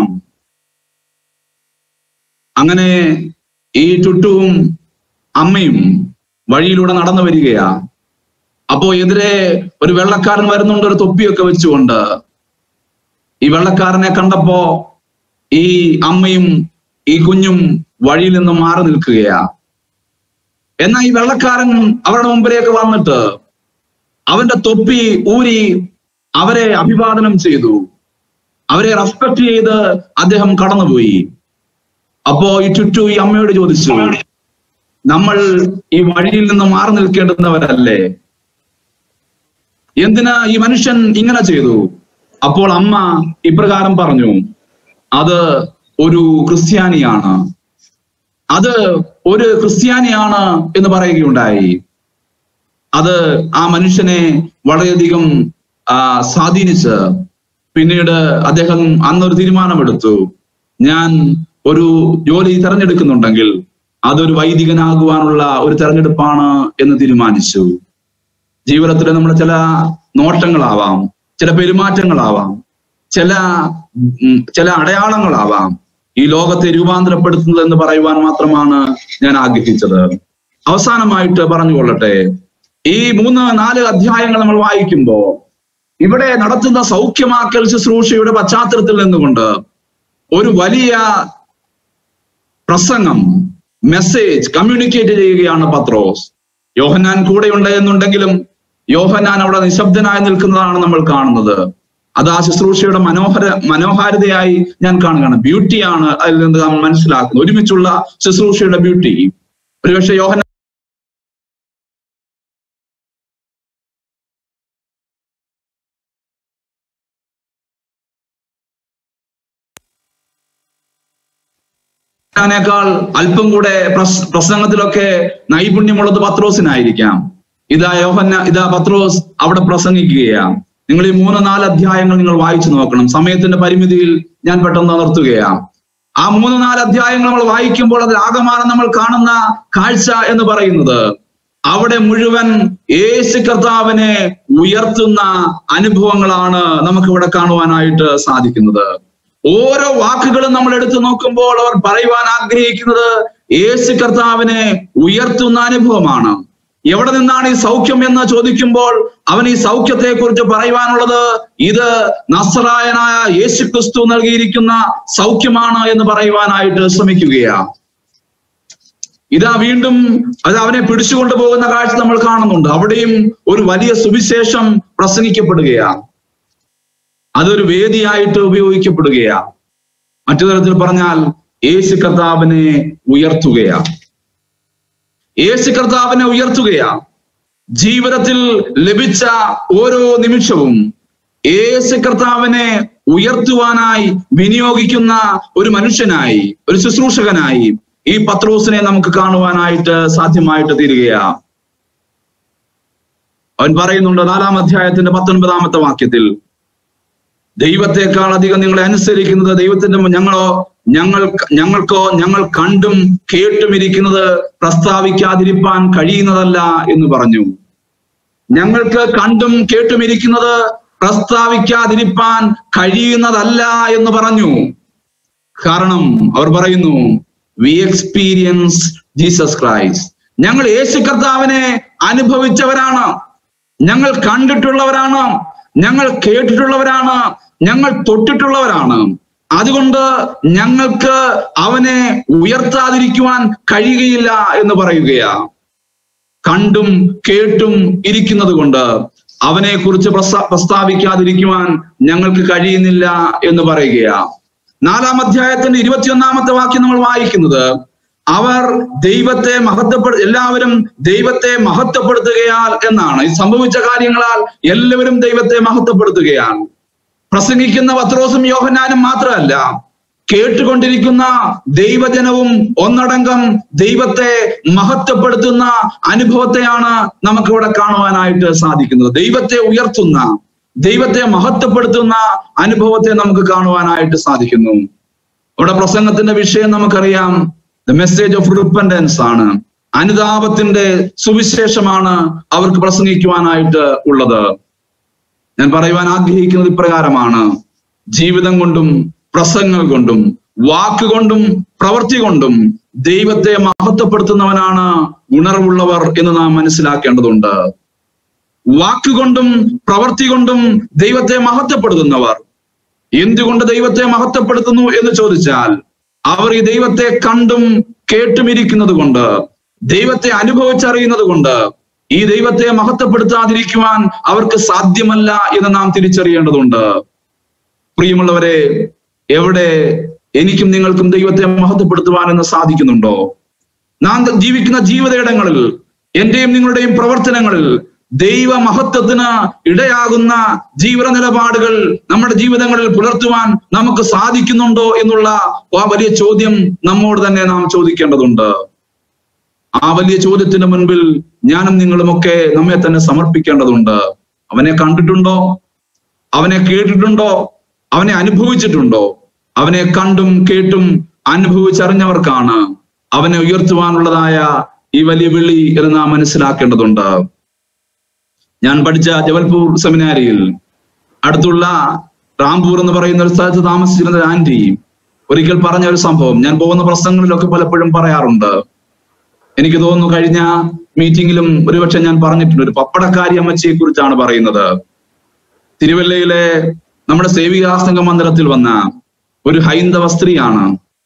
S1: അങ്ങനെ ഈ ചുട്ടുവും അമ്മയും വഴിയിലൂടെ നടന്നു വരികയാ അപ്പോ എതിരെ ഒരു വെള്ളക്കാരൻ വരുന്നുണ്ട് ഒരു തൊപ്പിയൊക്കെ വെച്ചുകൊണ്ട് ഈ വെള്ളക്കാരനെ കണ്ടപ്പോ ഈ അമ്മയും ഈ കുഞ്ഞും വഴിയിൽ നിന്ന് മാറി നിൽക്കുകയാ എന്നാൽ ഈ വെള്ളക്കാരൻ അവരുടെ മുമ്പിലേക്ക് വന്നിട്ട് അവന്റെ തൊപ്പി ഊരി അവരെ അഭിവാദനം ചെയ്തു അവരെ റെസ്പെക്ട് ചെയ്ത് അദ്ദേഹം കടന്നുപോയി അപ്പോ ഈ ചുറ്റു ഈ അമ്മയോട് ചോദിച്ചു നമ്മൾ ഈ വഴിയിൽ നിന്ന് മാറി നിൽക്കേണ്ടുന്നവരല്ലേ എന്തിനാ ഈ മനുഷ്യൻ ഇങ്ങനെ ചെയ്തു അപ്പോൾ അമ്മ ഇപ്രകാരം പറഞ്ഞു അത് ഒരു ക്രിസ്ത്യാനിയാണ് അത് ഒരു ക്രിസ്ത്യാനിയാണ് എന്ന് പറയുകയുണ്ടായി അത് ആ മനുഷ്യനെ വളരെയധികം ആ, സ്വാധീനിച്ച് പിന്നീട് അദ്ദേഹം അന്നൊരു തീരുമാനമെടുത്തു ഞാൻ ഒരു ജോലി തെരഞ്ഞെടുക്കുന്നുണ്ടെങ്കിൽ അതൊരു വൈദികനാകുവാനുള്ള ഒരു തെരഞ്ഞെടുപ്പാണ് എന്ന് തീരുമാനിച്ചു ജീവിതത്തിലെ നമ്മുടെ ചില നോട്ടങ്ങളാവാം ചില പെരുമാറ്റങ്ങളാവാം ചില ഉം, ചില അടയാളങ്ങളാവാം ഈ ലോകത്തെ രൂപാന്തരപ്പെടുത്തുന്നത് എന്ന് പറയുവാൻ മാത്രമാണ് ഞാൻ ആഗ്രഹിച്ചത് അവസാനമായിട്ട് പറഞ്ഞുകൊള്ളട്ടെ ഈ മൂന്ന് നാല് അധ്യായങ്ങൾ നമ്മൾ വായിക്കുമ്പോൾ ഇവിടെ നടത്തുന്ന സൗഖ്യമാക്കൽ ശുശ്രൂഷയുടെ പശ്ചാത്തലത്തിൽ നിന്നുകൊണ്ട് ഒരു വലിയ പ്രസംഗം മെസ്സേജ് കമ്മ്യൂണിക്കേറ്റ് ചെയ്യുകയാണ് പത്രോസ് യോഹന്നാൻ കൂടെയുണ്ട് എന്നുണ്ടെങ്കിലും യോഹന്നാൻ അവിടെ നിശബ്ദനായി നിൽക്കുന്നതാണ് നമ്മൾ കാണുന്നത് അത് ആ ശുശ്രൂഷയുടെ മനോഹര മനോഹാരിതയായി ഞാൻ കാണുകയാണ് ബ്യൂട്ടിയാണ് അതിൽ നിന്ന് നാം മനസ്സിലാക്കുന്നത് ഒരുമിച്ചുള്ള ശുശ്രൂഷയുടെ ബ്യൂട്ടി ഒരുപക്ഷെ യോഹന ാൾ അല്പം കൂടെ പ്രസ് പ്രസംഗത്തിലൊക്കെ നൈപുണ്യമുള്ളത് പത്രോസിനായിരിക്കാം ഇതാ യോഹന്ന ഇതാ പത്രോസ് അവിടെ പ്രസംഗിക്കുകയാണ് നിങ്ങൾ ഈ മൂന്ന് നാല് അധ്യായങ്ങൾ നിങ്ങൾ വായിച്ചു നോക്കണം സമയത്തിന്റെ പരിമിതിയിൽ ഞാൻ പെട്ടെന്ന് നിർത്തുകയാണ് ആ മൂന്ന് നാല് അധ്യായങ്ങൾ നമ്മൾ വായിക്കുമ്പോൾ അതിൽ ആകമാനം നമ്മൾ കാണുന്ന കാഴ്ച എന്ന് പറയുന്നത് അവിടെ മുഴുവൻ യേശു കർത്താവിനെ ഉയർത്തുന്ന അനുഭവങ്ങളാണ് നമുക്ക് ഇവിടെ കാണുവാനായിട്ട് സാധിക്കുന്നത് ഓരോ വാക്കുകളും നമ്മൾ എടുത്തു നോക്കുമ്പോൾ അവർ പറയുവാൻ ആഗ്രഹിക്കുന്നത് യേശു കർത്താവിനെ ഉയർത്തുന്ന അനുഭവമാണ് എവിടെ നിന്നാണ് ഈ സൗഖ്യം എന്ന് ചോദിക്കുമ്പോൾ അവൻ ഈ സൗഖ്യത്തെ കുറിച്ച് പറയുവാനുള്ളത് ഇത് നസ്രായനായ യേശു ക്രിസ്തു നൽകിയിരിക്കുന്ന സൗഖ്യമാണ് എന്ന് പറയുവാനായിട്ട് ശ്രമിക്കുകയാണ് ഇതാ വീണ്ടും അത് അവനെ പിടിച്ചുകൊണ്ടു പോകുന്ന കാഴ്ച നമ്മൾ കാണുന്നുണ്ട് അവിടെയും ഒരു വലിയ സുവിശേഷം പ്രസംഗിക്കപ്പെടുകയാണ് അതൊരു വേദിയായിട്ട് ഉപയോഗിക്കപ്പെടുകയാ മറ്റു തരത്തിൽ പറഞ്ഞാൽ യേശു കർത്താവിനെ ഉയർത്തുകയാ യേശു കർത്താവിനെ ഉയർത്തുകയാ ജീവിതത്തിൽ ലഭിച്ച ഓരോ നിമിഷവും യേശു കർത്താവിനെ ഉയർത്തുവാനായി വിനിയോഗിക്കുന്ന ഒരു മനുഷ്യനായി ഒരു ശുശ്രൂഷകനായി ഈ പത്രോസിനെ നമുക്ക് കാണുവാനായിട്ട് സാധ്യമായിട്ട് തീരുകയാ അവൻ പറയുന്നുണ്ട് നാലാം അധ്യായത്തിന്റെ പത്തൊൻപതാമത്തെ വാക്യത്തിൽ ദൈവത്തെക്കാൾ അധികം നിങ്ങളെ അനുസരിക്കുന്നത് ദൈവത്തിന്റെ മുൻ- ഞങ്ങളോ ഞങ്ങൾ ഞങ്ങൾക്കോ ഞങ്ങൾ കണ്ടും കേട്ടും ഇരിക്കുന്നത് പ്രസ്താവിക്കാതിരിപ്പാൻ കഴിയുന്നതല്ല എന്ന് പറഞ്ഞു ഞങ്ങൾക്ക് കണ്ടും കേട്ടും ഇരിക്കുന്നത് പ്രസ്താവിക്കാതിരിപ്പാൻ കഴിയുന്നതല്ല എന്ന് പറഞ്ഞു കാരണം അവർ പറയുന്നു വി എക്സ്പീരിയൻസ് ജീസസ് ക്രൈസ്റ്റ് ഞങ്ങൾ യേശു കർത്താവിനെ അനുഭവിച്ചവരാണ് ഞങ്ങൾ കണ്ടിട്ടുള്ളവരാണ് ഞങ്ങൾ കേട്ടിട്ടുള്ളവരാണ് ഞങ്ങൾ തൊട്ടിട്ടുള്ളവരാണ് അതുകൊണ്ട് ഞങ്ങൾക്ക് അവനെ ഉയർത്താതിരിക്കുവാൻ കഴിയുകയില്ല എന്ന് പറയുകയാ കണ്ടും കേട്ടും ഇരിക്കുന്നത് കൊണ്ട് അവനെ കുറിച്ച് പ്രസ്താവിക്കാതിരിക്കുവാൻ ഞങ്ങൾക്ക് കഴിയുന്നില്ല എന്ന് പറയുകയാ നാലാം അധ്യായത്തിന്റെ ഇരുപത്തിയൊന്നാമത്തെ വാക്യം നമ്മൾ വായിക്കുന്നത് അവർ ദൈവത്തെ മഹത്വപ്പെടു എല്ലാവരും ദൈവത്തെ മഹത്വപ്പെടുത്തുകയാൽ എന്നാണ് ഈ സംഭവിച്ച കാര്യങ്ങളാൽ എല്ലാവരും ദൈവത്തെ മഹത്വപ്പെടുത്തുകയാണ് പ്രസംഗിക്കുന്ന പത്രോസും യോഹന്നാനും മാത്രമല്ല കേട്ടുകൊണ്ടിരിക്കുന്ന ദൈവജനവും ഒന്നടങ്കം ദൈവത്തെ മഹത്വപ്പെടുത്തുന്ന അനുഭവത്തെയാണ് നമുക്കിവിടെ കാണുവാനായിട്ട് സാധിക്കുന്നത് ദൈവത്തെ ഉയർത്തുന്ന ദൈവത്തെ മഹത്വപ്പെടുത്തുന്ന അനുഭവത്തെ നമുക്ക് കാണുവാനായിട്ട് സാധിക്കുന്നു ഇവിടെ പ്രസംഗത്തിന്റെ വിഷയം നമുക്കറിയാം ദ മെസ്സേജ് ഓഫ് റിപ്പൻഡൻസ് ആണ് അനുതാപത്തിന്റെ സുവിശേഷമാണ് അവർക്ക് പ്രസംഗിക്കുവാനായിട്ട് ഉള്ളത് ഞാൻ പറയുവാൻ ആഗ്രഹിക്കുന്നത് ഇപ്രകാരമാണ് ജീവിതം കൊണ്ടും പ്രസംഗങ്ങൾ കൊണ്ടും വാക്കുകൊണ്ടും പ്രവൃത്തി കൊണ്ടും ദൈവത്തെ മഹത്വപ്പെടുത്തുന്നവനാണ് ഉണർവുള്ളവർ എന്ന് നാം മനസ്സിലാക്കേണ്ടതുണ്ട് വാക്കുകൊണ്ടും പ്രവൃത്തി കൊണ്ടും ദൈവത്തെ മഹത്വപ്പെടുത്തുന്നവർ എന്തുകൊണ്ട് ദൈവത്തെ മഹത്വപ്പെടുത്തുന്നു എന്ന് ചോദിച്ചാൽ അവർ ഈ ദൈവത്തെ കണ്ടും കേട്ടും ഇരിക്കുന്നത് കൊണ്ട് ദൈവത്തെ അനുഭവിച്ചറിയുന്നത് കൊണ്ട് ഈ ദൈവത്തെ മഹത്വപ്പെടുത്താതിരിക്കുവാൻ അവർക്ക് സാധ്യമല്ല എന്ന് നാം തിരിച്ചറിയേണ്ടതുണ്ട് പ്രിയമുള്ളവരെ എവിടെ എനിക്കും നിങ്ങൾക്കും ദൈവത്തെ മഹത്വപ്പെടുത്തുവാൻ എന്ന് സാധിക്കുന്നുണ്ടോ നാം ജീവിക്കുന്ന ജീവിതയിടങ്ങളിൽ എന്റെയും നിങ്ങളുടെയും പ്രവർത്തനങ്ങളിൽ ദൈവ മഹത്വത്തിന് ഇടയാകുന്ന ജീവിത നിലപാടുകൾ നമ്മുടെ ജീവിതങ്ങളിൽ പുലർത്തുവാൻ നമുക്ക് സാധിക്കുന്നുണ്ടോ എന്നുള്ള ആ വലിയ ചോദ്യം നമ്മോട് തന്നെ നാം ചോദിക്കേണ്ടതുണ്ട് ആ വലിയ ചോദ്യത്തിന് മുൻപിൽ ഞാനും നിങ്ങളുമൊക്കെ നമ്മെ തന്നെ സമർപ്പിക്കേണ്ടതുണ്ട് അവനെ കണ്ടിട്ടുണ്ടോ അവനെ കേട്ടിട്ടുണ്ടോ അവനെ അനുഭവിച്ചിട്ടുണ്ടോ അവനെ കണ്ടും കേട്ടും അനുഭവിച്ചറിഞ്ഞവർക്കാണ് അവനെ ഉയർത്തുവാനുള്ളതായ ഈ വലിയ വിളി എന്ന് നാം മനസ്സിലാക്കേണ്ടതുണ്ട് ഞാൻ പഠിച്ച ജബൽപൂർ സെമിനാരിയിൽ അടുത്തുള്ള റാംപൂർ എന്ന് പറയുന്ന ഒരു സ്ഥലത്ത് താമസിച്ചിരുന്ന ഒരു ആന്റി ഒരിക്കൽ പറഞ്ഞ ഒരു സംഭവം ഞാൻ പോകുന്ന പ്രസംഗങ്ങളിലൊക്കെ പലപ്പോഴും പറയാറുണ്ട് എനിക്ക് തോന്നുന്നു കഴിഞ്ഞ മീറ്റിംഗിലും ഒരുപക്ഷെ ഞാൻ പറഞ്ഞിട്ടുണ്ട് ഒരു പപ്പടക്കാരി അമ്മച്ചിയെ കുറിച്ചാണ് പറയുന്നത് തിരുവല്ലയിലെ നമ്മുടെ സേവികാസംഘ മന്ദിരത്തിൽ വന്ന ഒരു ഹൈന്ദവ സ്ത്രീയാണ്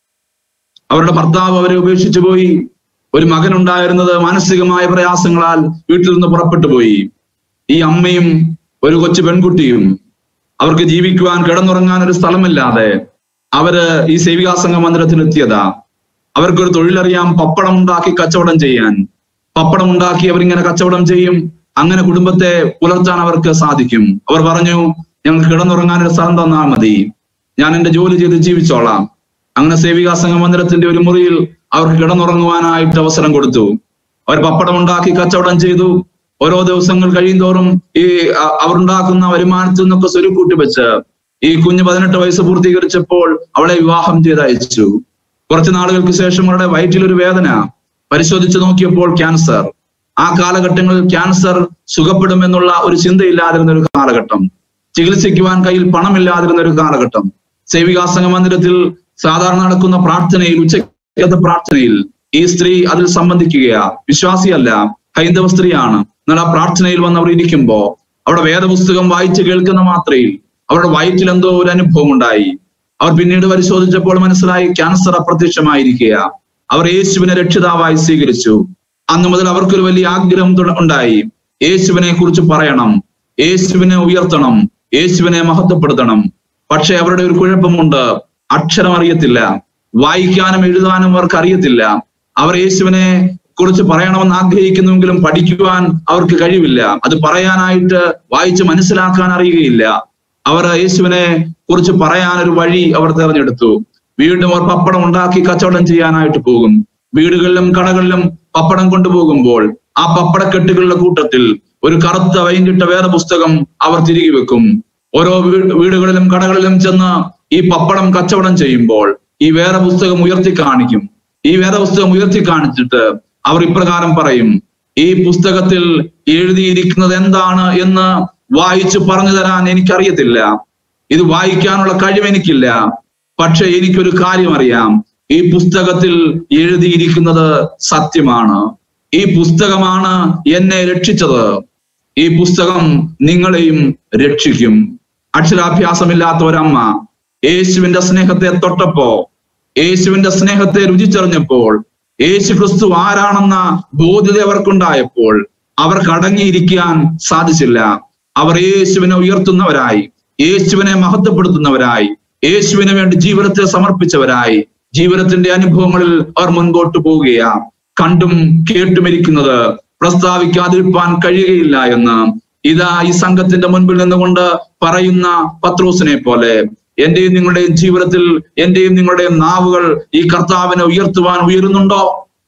S1: അവരുടെ ഭർത്താവ് അവരെ ഉപേക്ഷിച്ചു പോയി ഒരു മകൻ ഉണ്ടായിരുന്നത് മാനസികമായ പ്രയാസങ്ങളാൽ വീട്ടിൽ നിന്ന് പുറപ്പെട്ടു പോയി ഈ അമ്മയും ഒരു കൊച്ചു പെൺകുട്ടിയും അവർക്ക് ജീവിക്കുവാൻ കിടന്നുറങ്ങാൻ ഒരു സ്ഥലമില്ലാതെ അവര് ഈ സേവികാസംഘ മന്ദിരത്തിൽ എത്തിയതാ അവർക്കൊരു തൊഴിലറിയാം പപ്പടം ഉണ്ടാക്കി കച്ചവടം ചെയ്യാൻ പപ്പടം ഉണ്ടാക്കി അവരിങ്ങനെ കച്ചവടം ചെയ്യും അങ്ങനെ കുടുംബത്തെ പുലർത്താൻ അവർക്ക് സാധിക്കും അവർ പറഞ്ഞു ഞങ്ങൾക്ക് കിടന്നുറങ്ങാൻ ഒരു സ്ഥലം തന്നാൽ മതി ഞാൻ എന്റെ ജോലി ചെയ്ത് ജീവിച്ചോളാം അങ്ങനെ സേവികാ സംഘ മന്ദിരത്തിന്റെ ഒരു മുറിയിൽ അവർക്ക് കിടന്നുറങ്ങുവാനായിട്ട് അവസരം കൊടുത്തു അവർ പപ്പടം ഉണ്ടാക്കി കച്ചവടം ചെയ്തു ഓരോ ദിവസങ്ങൾ കഴിയുന്തോറും ഈ അ- അവരുണ്ടാക്കുന്ന വരുമാനത്തിൽ നിന്നൊക്കെ സ്വരുക്കൂട്ടി വെച്ച് ഈ കുഞ്ഞ് പതിനെട്ട് വയസ്സ് പൂർത്തീകരിച്ചപ്പോൾ അവളെ വിവാഹം ചെയ്ത് അയച്ചു കുറച്ചു നാളുകൾക്ക് ശേഷം അവരുടെ വയറ്റിൽ ഒരു വേദന പരിശോധിച്ച് നോക്കിയപ്പോൾ ക്യാൻസർ ആ കാലഘട്ടങ്ങളിൽ ക്യാൻസർ സുഖപ്പെടുമെന്നുള്ള ഒരു ചിന്തയില്ലാതിരുന്ന ഒരു കാലഘട്ടം ചികിത്സിക്കുവാൻ കയ്യിൽ പണമില്ലാതിരുന്ന ഒരു കാലഘട്ടം സേവികാസംഘ മന്ദിരത്തിൽ സാധാരണ നടക്കുന്ന പ്രാർത്ഥനയിൽ ഉച്ചക്കത്തെ പ്രാർത്ഥനയിൽ ഈ സ്ത്രീ അതിൽ സംബന്ധിക്കുകയാ വിശ്വാസിയല്ല ഹൈന്ദവ സ്ത്രീയാണ് എന്നാൽ ആ പ്രാർത്ഥനയിൽ വന്ന് അവർ ഇരിക്കുമ്പോ അവിടെ വേദപുസ്തകം വായിച്ച് കേൾക്കുന്ന മാത്രയിൽ അവരുടെ വയറ്റിൽ എന്തോ ഒരു അനുഭവം ഉണ്ടായി അവർ പിന്നീട് പരിശോധിച്ചപ്പോൾ മനസ്സിലായി ക്യാൻസർ അപ്രത്യക്ഷമായിരിക്കുക അവർ യേശുവിനെ രക്ഷിതാവായി സ്വീകരിച്ചു അന്ന് മുതൽ അവർക്കൊരു വലിയ ആഗ്രഹം തുട- ഉണ്ടായി യേശുവിനെ കുറിച്ച് പറയണം യേശുവിനെ ഉയർത്തണം യേശുവിനെ മഹത്വപ്പെടുത്തണം പക്ഷെ അവരുടെ ഒരു കുഴപ്പമുണ്ട് അക്ഷരം അറിയത്തില്ല വായിക്കാനും എഴുതാനും അവർക്ക് അറിയത്തില്ല അവർ യേശുവിനെ കുറിച്ച് പറയണമെന്ന് ആഗ്രഹിക്കുന്നുവെങ്കിലും പഠിക്കുവാൻ അവർക്ക് കഴിവില്ല അത് പറയാനായിട്ട് വായിച്ച് മനസ്സിലാക്കാൻ അറിയുകയില്ല അവർ യേശുവിനെ കുറിച്ച് പറയാൻ ഒരു വഴി അവർ തിരഞ്ഞെടുത്തു വീണ്ടും അവർ പപ്പടം ഉണ്ടാക്കി കച്ചവടം ചെയ്യാനായിട്ട് പോകും വീടുകളിലും കടകളിലും പപ്പടം കൊണ്ടുപോകുമ്പോൾ ആ പപ്പടക്കെട്ടുകളുടെ കൂട്ടത്തിൽ ഒരു കറുത്ത വൈകിട്ട വേറെ പുസ്തകം അവർ തിരികെ വെക്കും ഓരോ വീ- വീടുകളിലും കടകളിലും ചെന്ന് ഈ പപ്പടം കച്ചവടം ചെയ്യുമ്പോൾ ഈ വേറെ പുസ്തകം ഉയർത്തി കാണിക്കും ഈ വേറെ പുസ്തകം ഉയർത്തി കാണിച്ചിട്ട് അവർ ഇപ്രകാരം പറയും ഈ പുസ്തകത്തിൽ എഴുതിയിരിക്കുന്നത് എന്താണ് എന്ന് വായിച്ചു പറഞ്ഞു തരാൻ എനിക്കറിയത്തില്ല ഇത് വായിക്കാനുള്ള കഴിവ് എനിക്കില്ല പക്ഷെ എനിക്കൊരു കാര്യം അറിയാം ഈ പുസ്തകത്തിൽ എഴുതിയിരിക്കുന്നത് സത്യമാണ് ഈ പുസ്തകമാണ് എന്നെ രക്ഷിച്ചത് ഈ പുസ്തകം നിങ്ങളെയും രക്ഷിക്കും അക്ഷരാഭ്യാസമില്ലാത്ത ഒരമ്മ യേശുവിന്റെ സ്നേഹത്തെ തൊട്ടപ്പോ യേശുവിന്റെ സ്നേഹത്തെ രുചിച്ചറിഞ്ഞപ്പോൾ യേശു ക്രിസ്തു ആരാണെന്ന ബോധ്യത അവർക്കുണ്ടായപ്പോൾ അവർക്ക് അടങ്ങിയിരിക്കാൻ സാധിച്ചില്ല അവർ യേശുവിനെ ഉയർത്തുന്നവരായി യേശുവിനെ മഹത്വപ്പെടുത്തുന്നവരായി യേശുവിന് വേണ്ടി ജീവിതത്തെ സമർപ്പിച്ചവരായി ജീവിതത്തിന്റെ അനുഭവങ്ങളിൽ അവർ മുൻപോട്ട് പോവുകയാ കണ്ടും കേട്ടുമിരിക്കുന്നത് പ്രസ്താവിക്കാതിരിക്കാൻ കഴിയുകയില്ല എന്ന് ഇതാ ഈ സംഘത്തിന്റെ മുൻപിൽ നിന്നുകൊണ്ട് പറയുന്ന പത്രോസിനെ പോലെ എന്റെയും നിങ്ങളുടെയും ജീവിതത്തിൽ എന്റെയും നിങ്ങളുടെയും നാവുകൾ ഈ കർത്താവിനെ ഉയർത്തുവാൻ ഉയരുന്നുണ്ടോ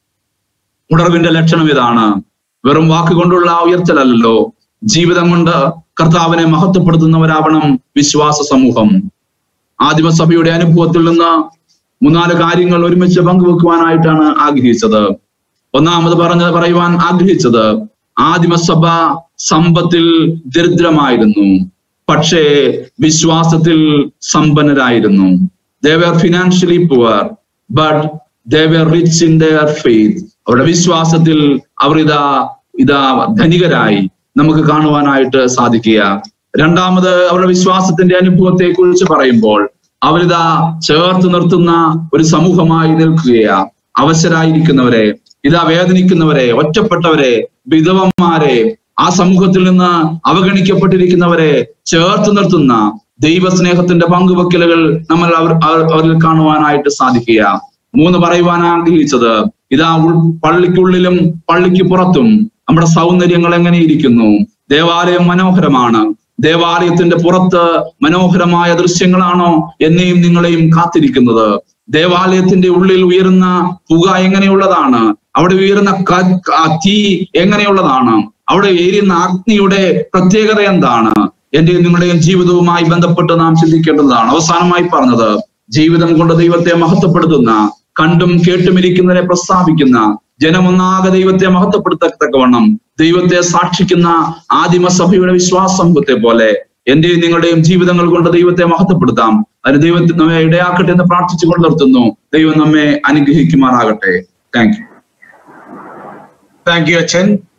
S1: ഉണർവിന്റെ ലക്ഷണം ഇതാണ് വെറും വാക്കുകൊണ്ടുള്ള ഉയർത്തലല്ലോ ജീവിതം കൊണ്ട് കർത്താവിനെ മഹത്വപ്പെടുത്തുന്നവരാവണം വിശ്വാസ സമൂഹം ആദിമസഭയുടെ അനുഭവത്തിൽ നിന്ന് മൂന്നാല് കാര്യങ്ങൾ ഒരുമിച്ച് പങ്കുവെക്കുവാനായിട്ടാണ് ആഗ്രഹിച്ചത് ഒന്നാമത് പറഞ്ഞ പറയുവാൻ ആഗ്രഹിച്ചത് ആദിമസഭ സമ്പത്തിൽ ദരിദ്രമായിരുന്നു പക്ഷേ വിശ്വാസത്തിൽ സമ്പന്നരായിരുന്നു they were financially poor but they were rich in their faith അവരുടെ വിശ്വാസത്തിൽ അവർ ഇതാ ഇതാ ധനികരായി നമുക്ക് കാണുവാനായിട്ട് സാധിക്കുക രണ്ടാമത് അവരുടെ വിശ്വാസത്തിന്റെ അനുഭവത്തെ കുറിച്ച് പറയുമ്പോൾ അവരിതാ ചേർത്ത് നിർത്തുന്ന ഒരു സമൂഹമായി നിൽക്കുകയാ അവശരായിരിക്കുന്നവരെ ഇതാ വേദനിക്കുന്നവരെ ഒറ്റപ്പെട്ടവരെ വിധവന്മാരെ ആ സമൂഹത്തിൽ നിന്ന് അവഗണിക്കപ്പെട്ടിരിക്കുന്നവരെ ചേർത്ത് നിർത്തുന്ന ദൈവസ്നേഹത്തിന്റെ പങ്കുവെക്കലുകൾ നമ്മൾ അവർ അവർ- അവരിൽ കാണുവാനായിട്ട് സാധിക്കുക മൂന്ന് പറയുവാൻ ആഗ്രഹിച്ചത് ഇതാ ഉൾ പള്ളിക്കുള്ളിലും പള്ളിക്ക് പുറത്തും നമ്മുടെ സൗന്ദര്യങ്ങൾ എങ്ങനെ ഇരിക്കുന്നു ദേവാലയം മനോഹരമാണ് ദേവാലയത്തിന്റെ പുറത്ത് മനോഹരമായ ദൃശ്യങ്ങളാണോ എന്നെയും നിങ്ങളെയും കാത്തിരിക്കുന്നത് ദേവാലയത്തിന്റെ ഉള്ളിൽ ഉയരുന്ന പുക എങ്ങനെയുള്ളതാണ് അവിടെ ഉയരുന്ന ക- ക- തീ എങ്ങനെയുള്ളതാണ് അവിടെ എരിയുന്ന അഗ്നിയുടെ പ്രത്യേകത എന്താണ് എന്റെയും നിങ്ങളുടെയും ജീവിതവുമായി ബന്ധപ്പെട്ട് നാം ചിന്തിക്കേണ്ടതാണ് അവസാനമായി പറഞ്ഞത് ജീവിതം കൊണ്ട് ദൈവത്തെ മഹത്വപ്പെടുത്തുന്ന കണ്ടും കേട്ടുമിരിക്കുന്നതിനെ പ്രസ്താവിക്കുന്ന ജനമൊന്നാകെ ദൈവത്തെ മഹത്വപ്പെടുത്തത്തക്കവണ്ണം ദൈവത്തെ സാക്ഷിക്കുന്ന ആദിമസഭയുടെ വിശ്വാസ സമൂഹത്തെ പോലെ എന്റെയും നിങ്ങളുടെയും ജീവിതങ്ങൾ കൊണ്ട് ദൈവത്തെ മഹത്വപ്പെടുത്താം അതിന് ദൈവത്തിന് നമ്മെ ഇടയാക്കട്ടെ എന്ന് പ്രാർത്ഥിച്ചുകൊണ്ട് നിർത്തുന്നു ദൈവം നമ്മെ അനുഗ്രഹിക്കുമാറാകട്ടെ താങ്ക് യു
S2: താങ്ക് യു അച്ഛൻ